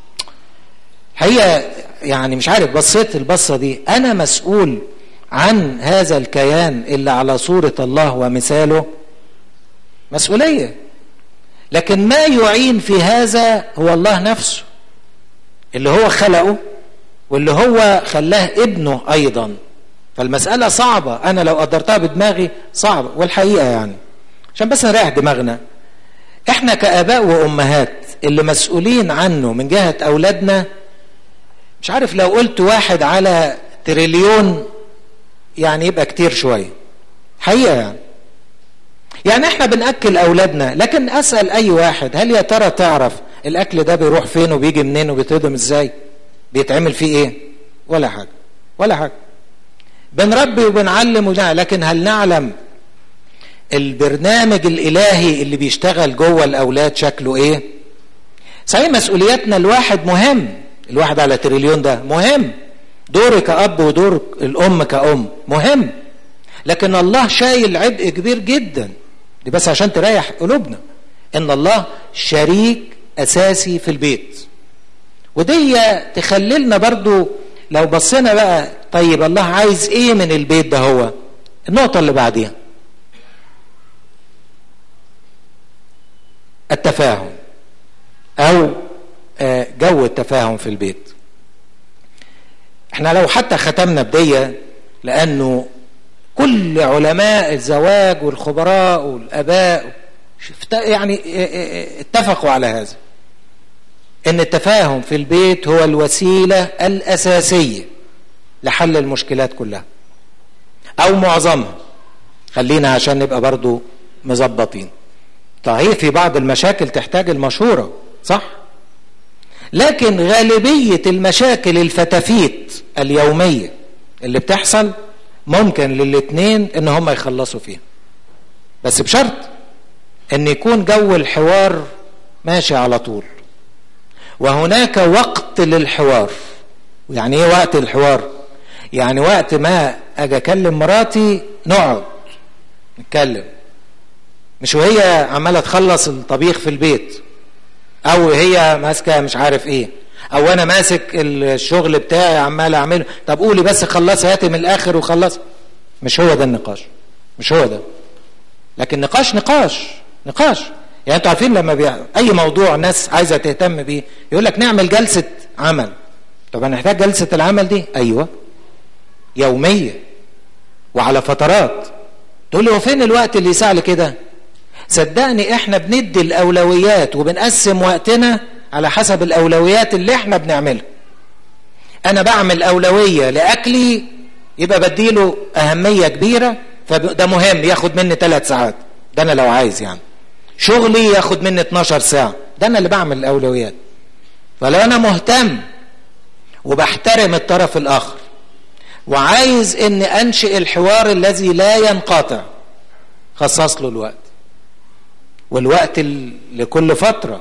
حقيقه يعني مش عارف بصيت البصه دي انا مسؤول عن هذا الكيان اللي على صوره الله ومثاله مسؤوليه لكن ما يعين في هذا هو الله نفسه اللي هو خلقه واللي هو خلاه ابنه ايضا فالمساله صعبه انا لو قدرتها بدماغي صعبه والحقيقه يعني عشان بس نريح دماغنا احنا كاباء وامهات اللي مسؤولين عنه من جهه اولادنا مش عارف لو قلت واحد على تريليون يعني يبقى كتير شويه حقيقه يعني يعني احنا بناكل اولادنا لكن اسال اي واحد هل يا ترى تعرف الاكل ده بيروح فين وبيجي منين وبيتهضم ازاي بيتعمل فيه ايه ولا حاجه ولا حاجه بنربي وبنعلم وجع. لكن هل نعلم البرنامج الالهي اللي بيشتغل جوه الاولاد شكله ايه صحيح مسؤولياتنا الواحد مهم الواحد على تريليون ده مهم دوري كأب ودور الأم كأم مهم لكن الله شايل عبء كبير جدا دي بس عشان تريح قلوبنا ان الله شريك اساسي في البيت ودي تخللنا برضو لو بصينا بقى طيب الله عايز ايه من البيت ده هو النقطة اللي بعديها التفاهم او جو التفاهم في البيت احنا لو حتى ختمنا بدية لانه كل علماء الزواج والخبراء والاباء يعني اتفقوا على هذا ان التفاهم في البيت هو الوسيله الاساسيه لحل المشكلات كلها او معظمها خلينا عشان نبقى برضو مظبطين صحيح في بعض المشاكل تحتاج المشوره صح لكن غالبيه المشاكل الفتافيت اليوميه اللي بتحصل ممكن للاثنين ان هم يخلصوا فيها بس بشرط ان يكون جو الحوار ماشي على طول وهناك وقت للحوار يعني ايه وقت الحوار يعني وقت ما اجي اكلم مراتي نقعد نتكلم مش وهي عماله تخلص الطبيخ في البيت او هي ماسكه مش عارف ايه او انا ماسك الشغل بتاعي عمال اعمله طب قولي بس خلصي هاتي من الاخر وخلص مش هو ده النقاش مش هو ده لكن نقاش نقاش نقاش يعني انتوا عارفين لما بي... اي موضوع ناس عايزه تهتم بيه يقول لك نعمل جلسه عمل طب هنحتاج جلسه العمل دي ايوه يوميه وعلى فترات تقول لي هو فين الوقت اللي يساع كده صدقني احنا بندي الاولويات وبنقسم وقتنا على حسب الاولويات اللي احنا بنعملها انا بعمل اولويه لاكلي يبقى بديله اهميه كبيره فده مهم ياخد مني ثلاث ساعات ده انا لو عايز يعني شغلي ياخد مني 12 ساعه ده انا اللي بعمل الاولويات فلو انا مهتم وبحترم الطرف الاخر وعايز ان انشئ الحوار الذي لا ينقطع خصص له الوقت والوقت لكل فتره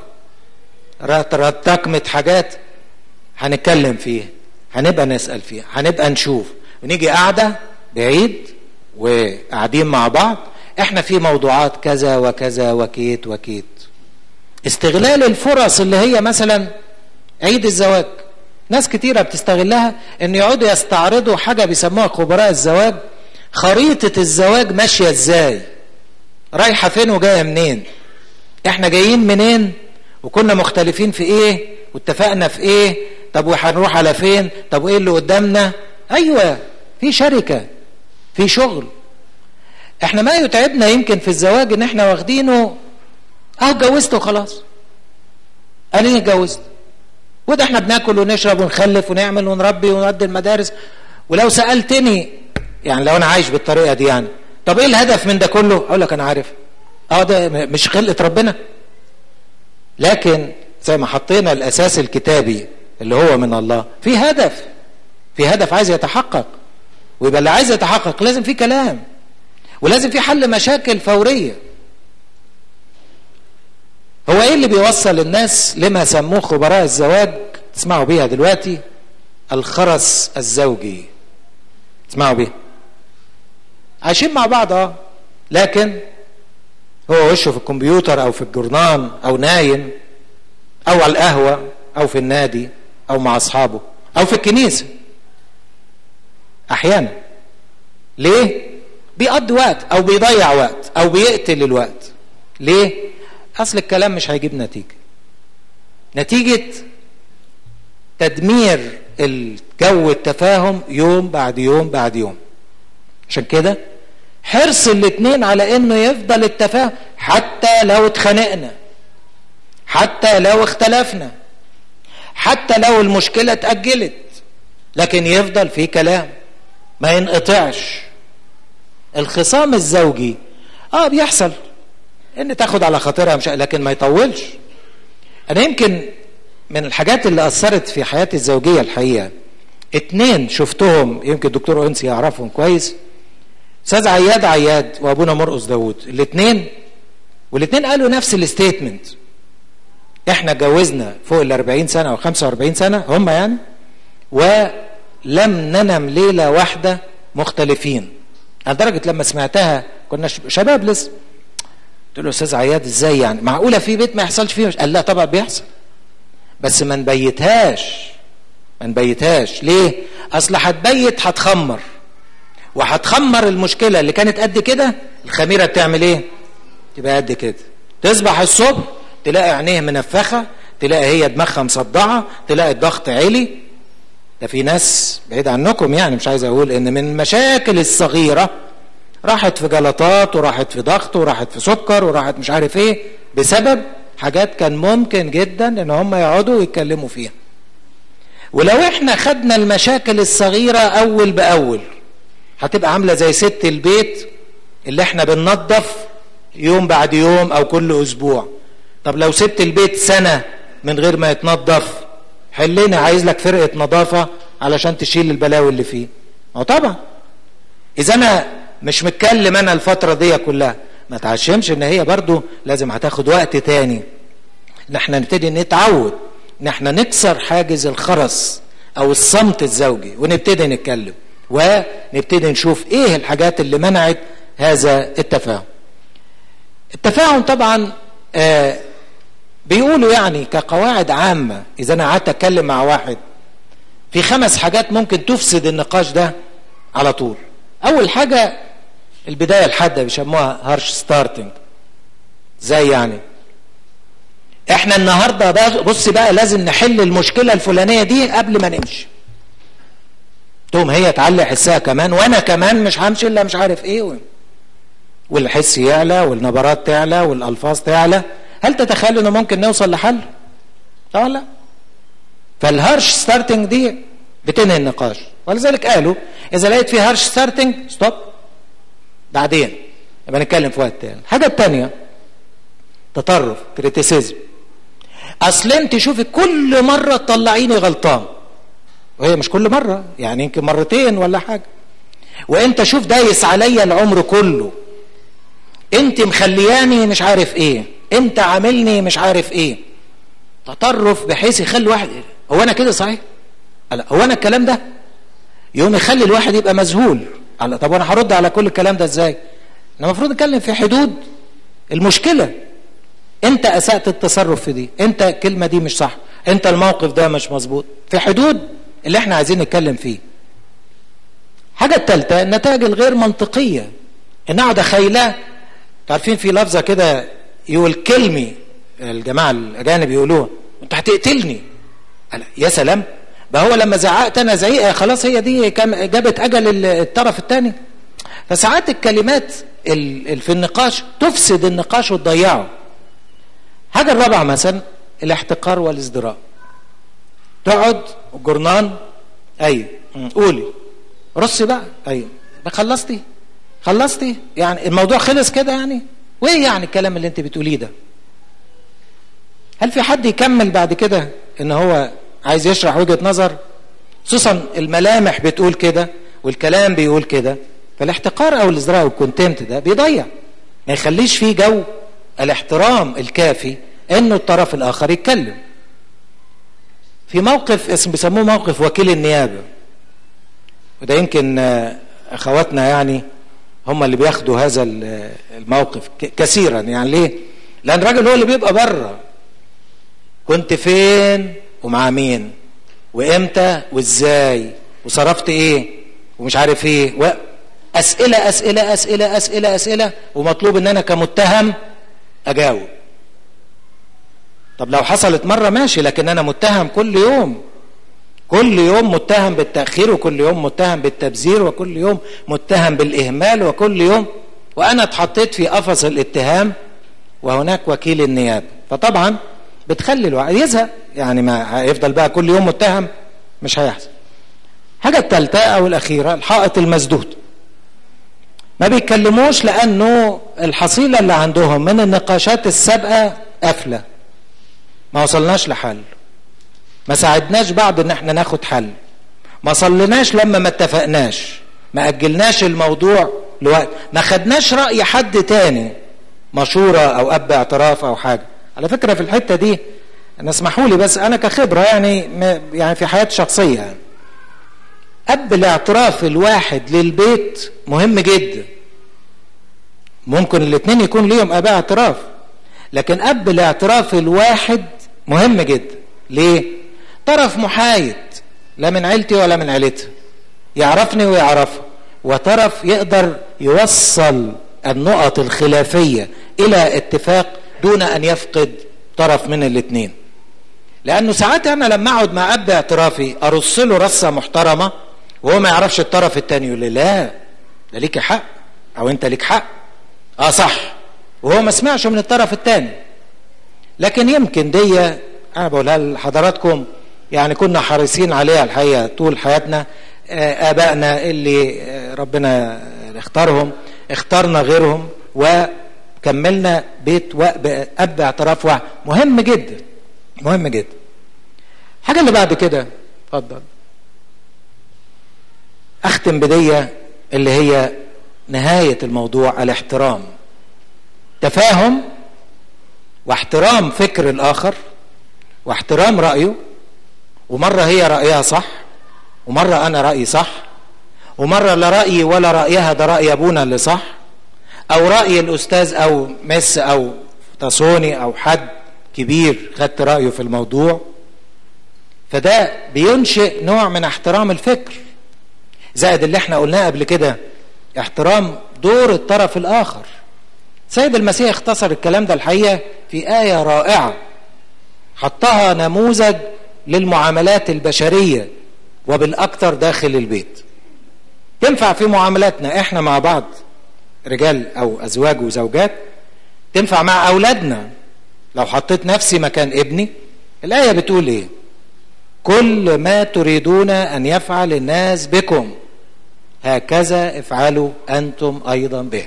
تكمت حاجات هنتكلم فيها هنبقى نسال فيها هنبقى نشوف ونيجي قاعده بعيد وقاعدين مع بعض احنا في موضوعات كذا وكذا وكيت وكيت استغلال الفرص اللي هي مثلا عيد الزواج ناس كتيرة بتستغلها ان يقعدوا يستعرضوا حاجة بيسموها خبراء الزواج خريطة الزواج ماشية ازاي رايحة فين وجاية منين احنا جايين منين وكنا مختلفين في ايه واتفقنا في ايه طب وهنروح على فين طب وايه اللي قدامنا ايوه في شركة في شغل احنا ما يتعبنا يمكن في الزواج ان احنا واخدينه اهو اتجوزت وخلاص قال ايه اتجوزت وده احنا بناكل ونشرب ونخلف ونعمل ونربي ونودي المدارس ولو سالتني يعني لو انا عايش بالطريقه دي يعني طب ايه الهدف من ده كله اقول لك انا عارف اه ده مش خلقه ربنا لكن زي ما حطينا الاساس الكتابي اللي هو من الله في هدف في هدف عايز يتحقق ويبقى اللي عايز يتحقق لازم في كلام ولازم في حل مشاكل فوريه هو ايه اللي بيوصل الناس لما سموه خبراء الزواج تسمعوا بيها دلوقتي الخرس الزوجي تسمعوا بيها عايشين مع بعض اه لكن هو وشه في الكمبيوتر او في الجورنان او نايم او على القهوه او في النادي او مع اصحابه او في الكنيسه احيانا ليه بيقضي وقت او بيضيع وقت او بيقتل الوقت ليه اصل الكلام مش هيجيب نتيجه نتيجه تدمير الجو التفاهم يوم بعد يوم بعد يوم عشان كده حرص الاتنين على انه يفضل التفاهم حتى لو اتخانقنا حتى لو اختلفنا حتى لو المشكلة اتأجلت لكن يفضل في كلام ما ينقطعش الخصام الزوجي اه بيحصل ان تاخد على خاطرها مش لكن ما يطولش انا يمكن من الحاجات اللي اثرت في حياتي الزوجيه الحقيقه اتنين شفتهم يمكن الدكتور انسي يعرفهم كويس استاذ عياد عياد وابونا مرقص داوود الاثنين والاثنين قالوا نفس الستيتمنت احنا اتجوزنا فوق ال 40 سنه او 45 سنه هم يعني ولم ننم ليله واحده مختلفين لدرجه لما سمعتها كنا شباب لسه قلت له استاذ عياد ازاي يعني معقوله في بيت ما يحصلش فيه مش قال لا طبعا بيحصل بس ما نبيتهاش ما نبيتهاش ليه اصل هتبيت هتخمر وهتخمر المشكله اللي كانت قد كده الخميره بتعمل ايه تبقى قد كده تصبح الصبح تلاقي عينيه منفخه تلاقي هي دماغها مصدعه تلاقي الضغط عالي ده في ناس بعيد عنكم يعني مش عايز اقول ان من المشاكل الصغيره راحت في جلطات وراحت في ضغط وراحت في سكر وراحت مش عارف ايه بسبب حاجات كان ممكن جدا ان هم يقعدوا ويتكلموا فيها ولو احنا خدنا المشاكل الصغيرة اول باول هتبقى عاملة زي ست البيت اللي احنا بننظف يوم بعد يوم او كل اسبوع طب لو سبت البيت سنة من غير ما يتنظف حلنا عايز لك فرقة نظافة علشان تشيل البلاوي اللي فيه ما طبعا اذا انا مش متكلم انا الفترة دي كلها ما تعشمش ان هي برضو لازم هتاخد وقت تاني ان احنا نبتدي نتعود ان احنا نكسر حاجز الخرس او الصمت الزوجي ونبتدي نتكلم ونبتدي نشوف ايه الحاجات اللي منعت هذا التفاهم التفاهم طبعا آه بيقولوا يعني كقواعد عامة اذا انا قعدت اتكلم مع واحد في خمس حاجات ممكن تفسد النقاش ده على طول اول حاجة البداية الحادة بيسموها هارش ستارتنج زي يعني احنا النهاردة بقى بص بقى لازم نحل المشكلة الفلانية دي قبل ما نمشي تقوم هي تعلي حسها كمان وانا كمان مش همشي الا مش عارف ايه و... والحس يعلى والنبرات تعلى والالفاظ تعلى هل تتخيل انه ممكن نوصل لحل اه لا فالهارش ستارتنج دي بتنهي النقاش ولذلك قالوا اذا لقيت في هارش ستارتنج ستوب بعدين يبقى نتكلم في وقت تاني الحاجه الثانيه تطرف كريتيسيزم اصل انت شوفي كل مره تطلعيني غلطان وهي مش كل مره يعني يمكن مرتين ولا حاجه وانت شوف دايس عليا العمر كله انت مخلياني مش عارف ايه انت عاملني مش عارف ايه تطرف بحيث يخلي واحد هو انا كده صحيح لا هو انا الكلام ده يوم يخلي الواحد يبقى مذهول على طب وانا هرد على كل الكلام ده ازاي انا المفروض اتكلم في حدود المشكله انت اسات التصرف في دي انت الكلمه دي مش صح انت الموقف ده مش مظبوط في حدود اللي احنا عايزين نتكلم فيه حاجة التالتة النتائج الغير منطقية ان اقعد اخيلها عارفين في لفظة كده يقول كلمي الجماعة الاجانب يقولوها انت هتقتلني يا سلام بقى هو لما زعقت انا زعيقه خلاص هي دي جابت اجل الطرف الثاني فساعات الكلمات اللي في النقاش تفسد النقاش وتضيعه حاجة الرابعة مثلا الاحتقار والازدراء تقعد الجرنان ايوه قولي رصي بقى ايوه خلصتي خلصتي يعني الموضوع خلص كده يعني وايه يعني الكلام اللي انت بتقوليه ده هل في حد يكمل بعد كده ان هو عايز يشرح وجهة نظر خصوصا الملامح بتقول كده والكلام بيقول كده فالاحتقار او الازدراء والكونتنت ده بيضيع ما يخليش فيه جو الاحترام الكافي انه الطرف الاخر يتكلم في موقف اسم بيسموه موقف وكيل النيابه وده يمكن اخواتنا يعني هم اللي بياخدوا هذا الموقف كثيرا يعني ليه لان الراجل هو اللي بيبقى بره كنت فين ومع مين وامتى وازاي وصرفت ايه ومش عارف ايه و... اسئله اسئله اسئله اسئله اسئله ومطلوب ان انا كمتهم اجاوب طب لو حصلت مره ماشي لكن انا متهم كل يوم كل يوم متهم بالتاخير وكل يوم متهم بالتبذير وكل يوم متهم بالاهمال وكل يوم وانا اتحطيت في قفص الاتهام وهناك وكيل النيابه فطبعا بتخلي الواحد يزهق يعني ما هيفضل بقى كل يوم متهم مش هيحصل حاجه الثالثه او الاخيره الحائط المسدود ما بيتكلموش لانه الحصيله اللي عندهم من النقاشات السابقه قافله ما وصلناش لحل ما ساعدناش بعض ان احنا ناخد حل ما صليناش لما ما اتفقناش ما اجلناش الموضوع لوقت ما خدناش راي حد تاني مشوره او اب اعتراف او حاجه على فكره في الحته دي انا اسمحوا لي بس انا كخبره يعني يعني في حياتي الشخصيه يعني اب الاعتراف الواحد للبيت مهم جدا ممكن الاثنين يكون ليهم اباء اعتراف لكن اب الاعتراف الواحد مهم جدا ليه طرف محايد لا من عيلتي ولا من عيلتها يعرفني ويعرفها وطرف يقدر يوصل النقط الخلافيه الى اتفاق دون ان يفقد طرف من الاثنين لانه ساعات انا لما اقعد مع اب اعترافي ارص له رصه محترمه وهو ما يعرفش الطرف الثاني يقول لي لا ده ليك حق او انت ليك حق اه صح وهو ما سمعش من الطرف الثاني لكن يمكن دي انا بقولها لحضراتكم يعني كنا حريصين عليها الحقيقه طول حياتنا ابائنا اللي ربنا اختارهم اخترنا غيرهم وكملنا بيت اب اعتراف واحد مهم جدا مهم جدا الحاجه اللي بعد كده اتفضل اختم بدية اللي هي نهاية الموضوع الاحترام تفاهم واحترام فكر الآخر واحترام رأيه ومرة هي رأيها صح ومرة أنا رأيي صح ومرة لا رأيي ولا رأيها ده رأي أبونا اللي صح أو رأي الأستاذ أو مس أو تصوني أو حد كبير خدت رأيه في الموضوع فده بينشئ نوع من احترام الفكر زائد اللي احنا قلناه قبل كده احترام دور الطرف الآخر سيد المسيح اختصر الكلام ده الحقيقة في آية رائعة حطها نموذج للمعاملات البشرية وبالأكثر داخل البيت تنفع في معاملاتنا احنا مع بعض رجال أو أزواج وزوجات تنفع مع أولادنا لو حطيت نفسي مكان ابني الآية بتقول إيه كل ما تريدون أن يفعل الناس بكم هكذا افعلوا أنتم أيضا بهم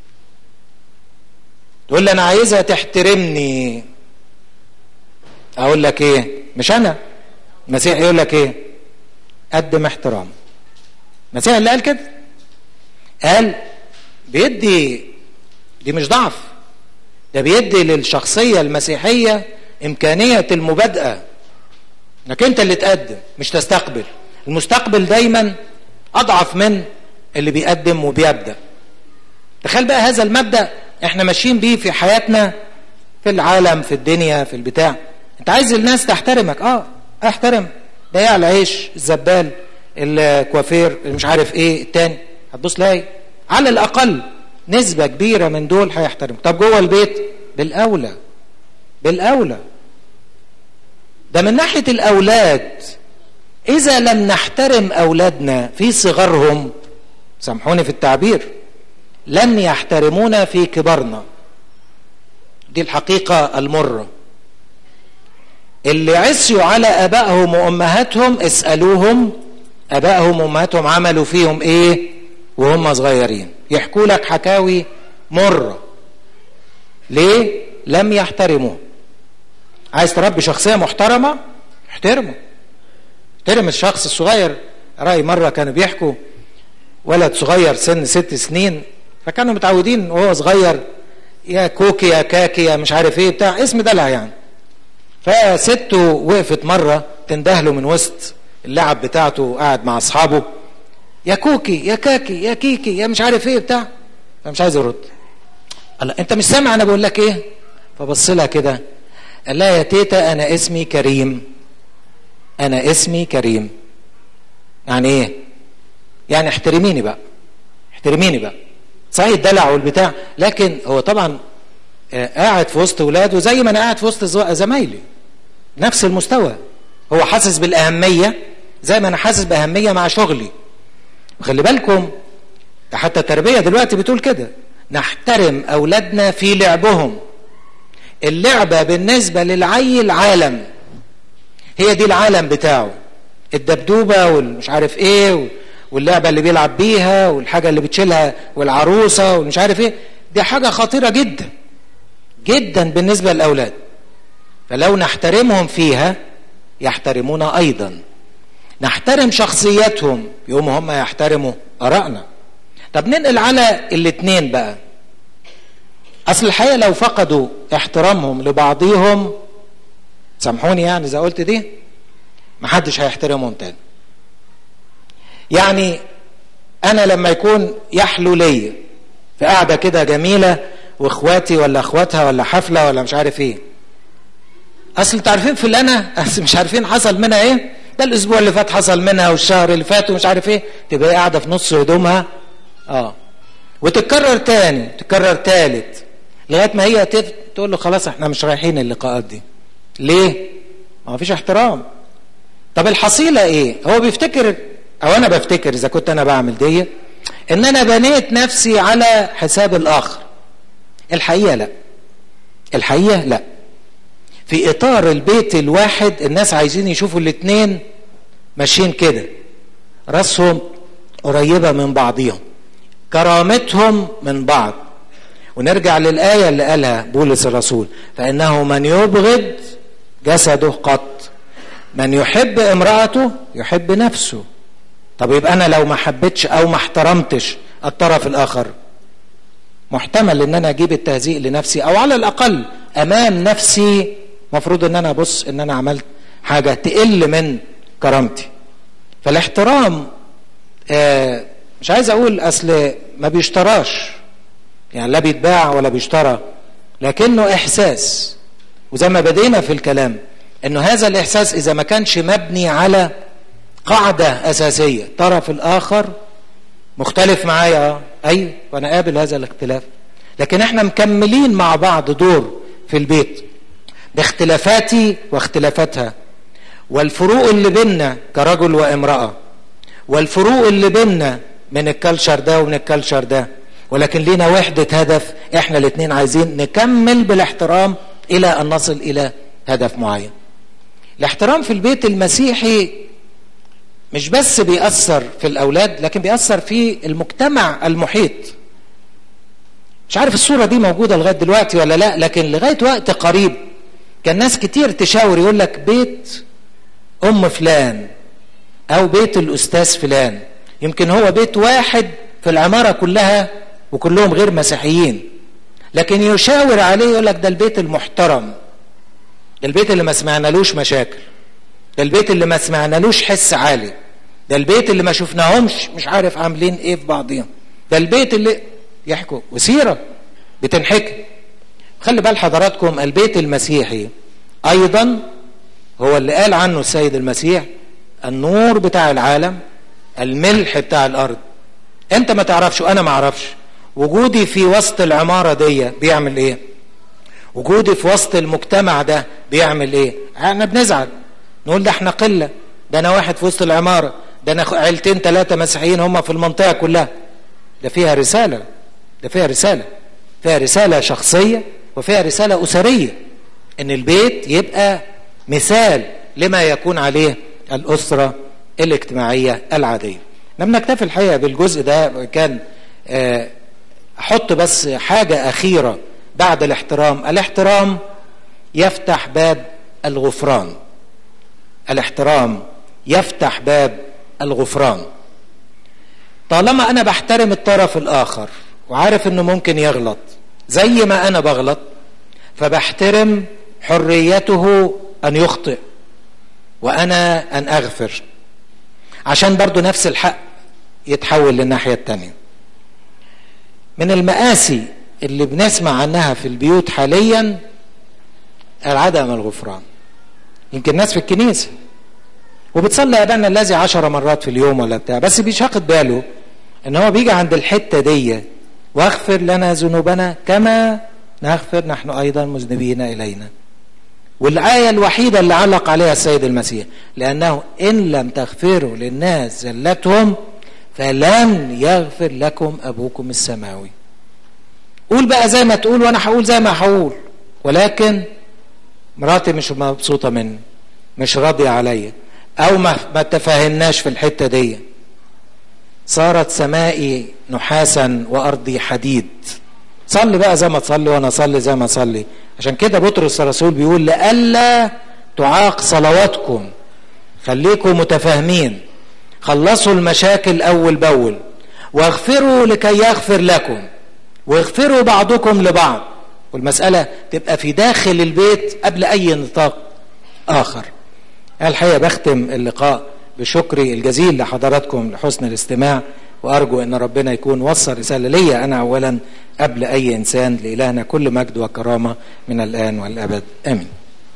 تقول لي أنا عايزها تحترمني أقول لك إيه مش أنا المسيح يقول لك إيه قدم احترام المسيح اللي قال كده قال بيدي دي مش ضعف ده بيدي للشخصية المسيحية إمكانية المبادئة انك انت اللي تقدم مش تستقبل المستقبل دايما اضعف من اللي بيقدم وبيبدا تخيل بقى هذا المبدا احنا ماشيين بيه في حياتنا في العالم في الدنيا في البتاع انت عايز الناس تحترمك اه احترم بياع العيش الزبال الكوافير اللي مش عارف ايه التاني هتبص لاقي على الاقل نسبة كبيرة من دول هيحترم طب جوه البيت بالاولى بالاولى ده من ناحية الاولاد اذا لم نحترم اولادنا في صغرهم سامحوني في التعبير لن يحترمونا في كبرنا دي الحقيقة المرة اللي عسيوا على ابائهم وامهاتهم اسألوهم ابائهم وامهاتهم عملوا فيهم ايه وهم صغيرين يحكوا لك حكاوي مرة ليه لم يحترموه عايز تربي شخصية محترمة احترمه احترم الشخص الصغير رأي مرة كانوا بيحكوا ولد صغير سن ست سنين فكانوا متعودين وهو صغير يا كوكي يا كاكي يا مش عارف ايه بتاع اسم دلع يعني فسته وقفت مرة تندهله من وسط اللعب بتاعته قاعد مع اصحابه يا كوكي يا كاكي يا كيكي يا مش عارف ايه بتاع فمش عايز يرد قال انت مش سامع انا بقول لك ايه فبص لها كده قال لها يا تيتا انا اسمي كريم انا اسمي كريم يعني ايه يعني احترميني بقى احترميني بقى صحيح الدلع والبتاع لكن هو طبعا قاعد في وسط ولاده زي ما انا قاعد في وسط زمايلي نفس المستوى هو حاسس بالاهميه زي ما انا حاسس باهميه مع شغلي وخلي بالكم حتى التربيه دلوقتي بتقول كده نحترم اولادنا في لعبهم اللعبه بالنسبه للعيل عالم هي دي العالم بتاعه الدبدوبه والمش عارف ايه واللعبه اللي بيلعب بيها والحاجه اللي بتشيلها والعروسه والمش عارف ايه دي حاجه خطيره جدا جدا بالنسبه للاولاد فلو نحترمهم فيها يحترمونا ايضا نحترم شخصياتهم يوم هم يحترموا ارائنا طب ننقل على الاثنين بقى اصل الحقيقه لو فقدوا احترامهم لبعضهم سامحوني يعني اذا قلت دي محدش هيحترمهم تاني يعني انا لما يكون يحلو ليا في قاعده كده جميله واخواتي ولا اخواتها ولا حفله ولا مش عارف ايه اصل انتوا عارفين فلانه اصل مش عارفين حصل منها ايه ده الاسبوع اللي فات حصل منها والشهر اللي فات ومش عارف ايه تبقى هي قاعده في نص هدومها اه وتتكرر تاني تتكرر تالت لغايه ما هي تقول له خلاص احنا مش رايحين اللقاءات دي ليه ما فيش احترام طب الحصيله ايه هو بيفتكر او انا بفتكر اذا كنت انا بعمل دي ان انا بنيت نفسي على حساب الاخر الحقيقه لا الحقيقه لا في اطار البيت الواحد الناس عايزين يشوفوا الاثنين ماشيين كده راسهم قريبه من بعضهم كرامتهم من بعض ونرجع للايه اللي قالها بولس الرسول فانه من يبغض جسده قط من يحب امراته يحب نفسه طب يبقى انا لو ما حبيتش او ما احترمتش الطرف الاخر محتمل ان انا اجيب التهزيء لنفسي او على الاقل امام نفسي مفروض ان انا ابص ان انا عملت حاجه تقل من كرامتي فالاحترام آه مش عايز اقول اصل ما بيشتراش يعني لا بيتباع ولا بيشترى لكنه احساس وزي ما بدينا في الكلام انه هذا الاحساس اذا ما كانش مبني على قاعده اساسيه الطرف الاخر مختلف معايا اه ايوه وانا قابل هذا الاختلاف لكن احنا مكملين مع بعض دور في البيت باختلافاتي واختلافاتها والفروق اللي بيننا كرجل وامراه والفروق اللي بيننا من الكالشر ده ومن الكالشر ده ولكن لينا وحدة هدف احنا الاثنين عايزين نكمل بالاحترام الى ان نصل الى هدف معين الاحترام في البيت المسيحي مش بس بيأثر في الأولاد لكن بيأثر في المجتمع المحيط مش عارف الصورة دي موجودة لغاية دلوقتي ولا لا لكن لغاية وقت قريب كان ناس كتير تشاور يقول لك بيت أم فلان أو بيت الأستاذ فلان يمكن هو بيت واحد في العمارة كلها وكلهم غير مسيحيين لكن يشاور عليه يقول لك ده البيت المحترم ده البيت اللي ما سمعنالوش مشاكل ده البيت اللي ما سمعنالوش حس عالي ده البيت اللي ما شفناهمش مش عارف عاملين ايه في بعضهم ده البيت اللي يحكوا وسيرة بتنحكي خلي بال حضراتكم البيت المسيحي ايضا هو اللي قال عنه السيد المسيح النور بتاع العالم الملح بتاع الارض انت ما تعرفش وانا ما اعرفش وجودي في وسط العماره دي بيعمل ايه وجودي في وسط المجتمع ده بيعمل ايه احنا بنزعل نقول ده احنا قله ده انا واحد في وسط العماره ده انا عيلتين ثلاثه مسيحيين هم في المنطقه كلها ده فيها رساله ده فيها رساله فيها رساله شخصيه وفيها رساله اسريه ان البيت يبقى مثال لما يكون عليه الاسره الاجتماعيه العاديه لم نكتفي الحقيقه بالجزء ده كان احط بس حاجه اخيره بعد الاحترام الاحترام يفتح باب الغفران الاحترام يفتح باب الغفران طالما انا بحترم الطرف الاخر وعارف انه ممكن يغلط زي ما انا بغلط فبحترم حريته ان يخطئ وانا ان اغفر عشان برضو نفس الحق يتحول للناحيه التانيه من المآسي اللي بنسمع عنها في البيوت حاليا عدم الغفران يمكن ناس في الكنيسة وبتصلي أبانا الذي عشر مرات في اليوم ولا بتاع بس مش واخد باله ان هو بيجي عند الحتة دي واغفر لنا ذنوبنا كما نغفر نحن أيضا مذنبين إلينا والآية الوحيدة اللي علق عليها السيد المسيح لأنه إن لم تغفروا للناس زلتهم فلن يغفر لكم أبوكم السماوي قول بقى زي ما تقول وأنا هقول زي ما هقول ولكن مراتي مش مبسوطة مني مش راضية عليا أو ما ما تفاهمناش في الحتة دي صارت سمائي نحاسا وأرضي حديد صلي بقى زي ما تصلي وأنا أصلي زي ما أصلي عشان كده بطرس الرسول بيقول لئلا تعاق صلواتكم خليكم متفاهمين خلصوا المشاكل أول بأول واغفروا لكي يغفر لكم واغفروا بعضكم لبعض والمسألة تبقى في داخل البيت قبل أي نطاق آخر الحقيقة بختم اللقاء بشكري الجزيل لحضراتكم لحسن الاستماع وأرجو أن ربنا يكون وصل رسالة لي أنا أولا قبل أي إنسان لإلهنا كل مجد وكرامة من الآن والأبد آمين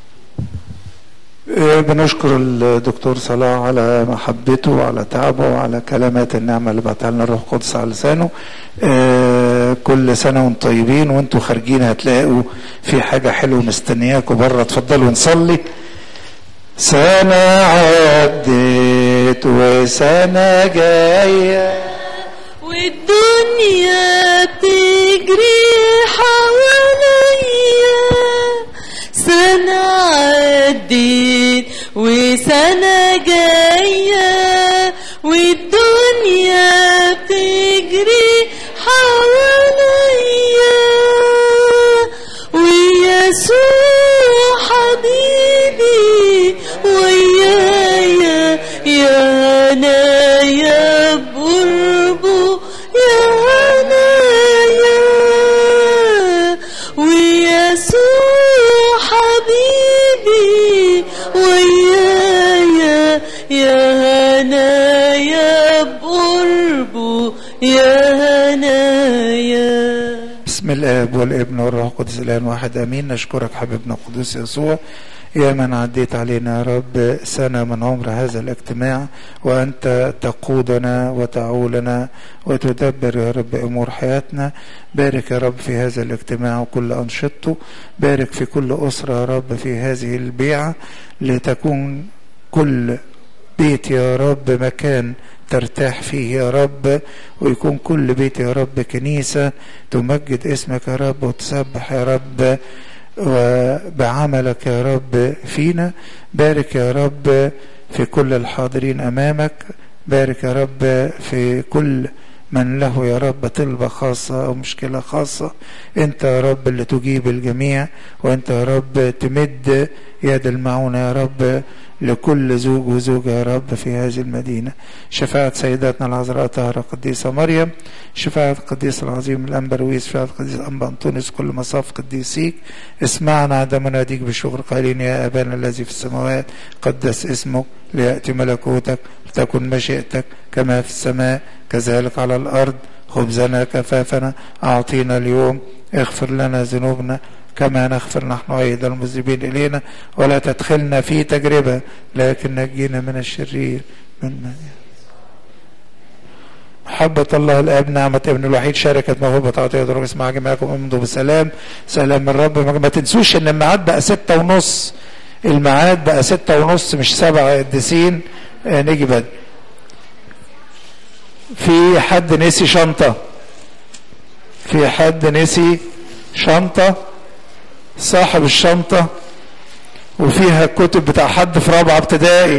بنشكر الدكتور صلاح على محبته وعلى تعبه وعلى كلمات النعمة اللي بعتها لنا الروح القدس على لسانه كل سنة وانتم طيبين وانتم خارجين هتلاقوا في حاجة حلوة مستنياكم بره اتفضلوا نصلي سنة عدت وسنة جاية والدنيا بتجري حواليا سنة عدت وسنة جاية والدنيا بتجري حواليا ويسوع حبيبي ويايا يا انا يا بقربه يا هنايا ويسوع حبيبي ويايا يا هنايا بقربه يا هنايا بسم الاب والابن والروح القدس الان واحد امين نشكرك حبيبنا القدوس يسوع يا من عديت علينا يا رب سنة من عمر هذا الاجتماع وأنت تقودنا وتعولنا وتدبر يا رب أمور حياتنا بارك يا رب في هذا الاجتماع وكل أنشطته بارك في كل أسرة يا رب في هذه البيعة لتكون كل بيت يا رب مكان ترتاح فيه يا رب ويكون كل بيت يا رب كنيسة تمجد اسمك يا رب وتسبح يا رب وبعملك يا رب فينا بارك يا رب في كل الحاضرين امامك بارك يا رب في كل من له يا رب طلبة خاصة أو مشكلة خاصة أنت يا رب اللي تجيب الجميع وأنت يا رب تمد يد المعونة يا رب لكل زوج وزوجة يا رب في هذه المدينة شفاعة سيداتنا العذراء طاهرة قديسة مريم شفاعة القديس العظيم الأنبرويس شفاعة القديس أنبا أنطونيوس كل مصاف قديسيك اسمعنا عندما ناديك بالشكر قائلين يا أبانا الذي في السماوات قدس اسمك ليأتي ملكوتك لتكن مشيئتك كما في السماء كذلك على الأرض خبزنا كفافنا أعطينا اليوم اغفر لنا ذنوبنا كما نغفر نحن أيضا المذنبين إلينا ولا تدخلنا في تجربة لكن نجينا من الشرير من محبة الله الآب نعمة ابن الوحيد شركة موهبة عطية دروب اسمع جميعكم امضوا بسلام سلام من رب ما تنسوش ان الميعاد بقى ستة ونص الميعاد بقى ستة ونص مش سبعة قديسين آه نيجي بدري في حد نسي شنطة في حد نسي شنطة صاحب الشنطة وفيها الكتب بتاع حد في رابعة ابتدائي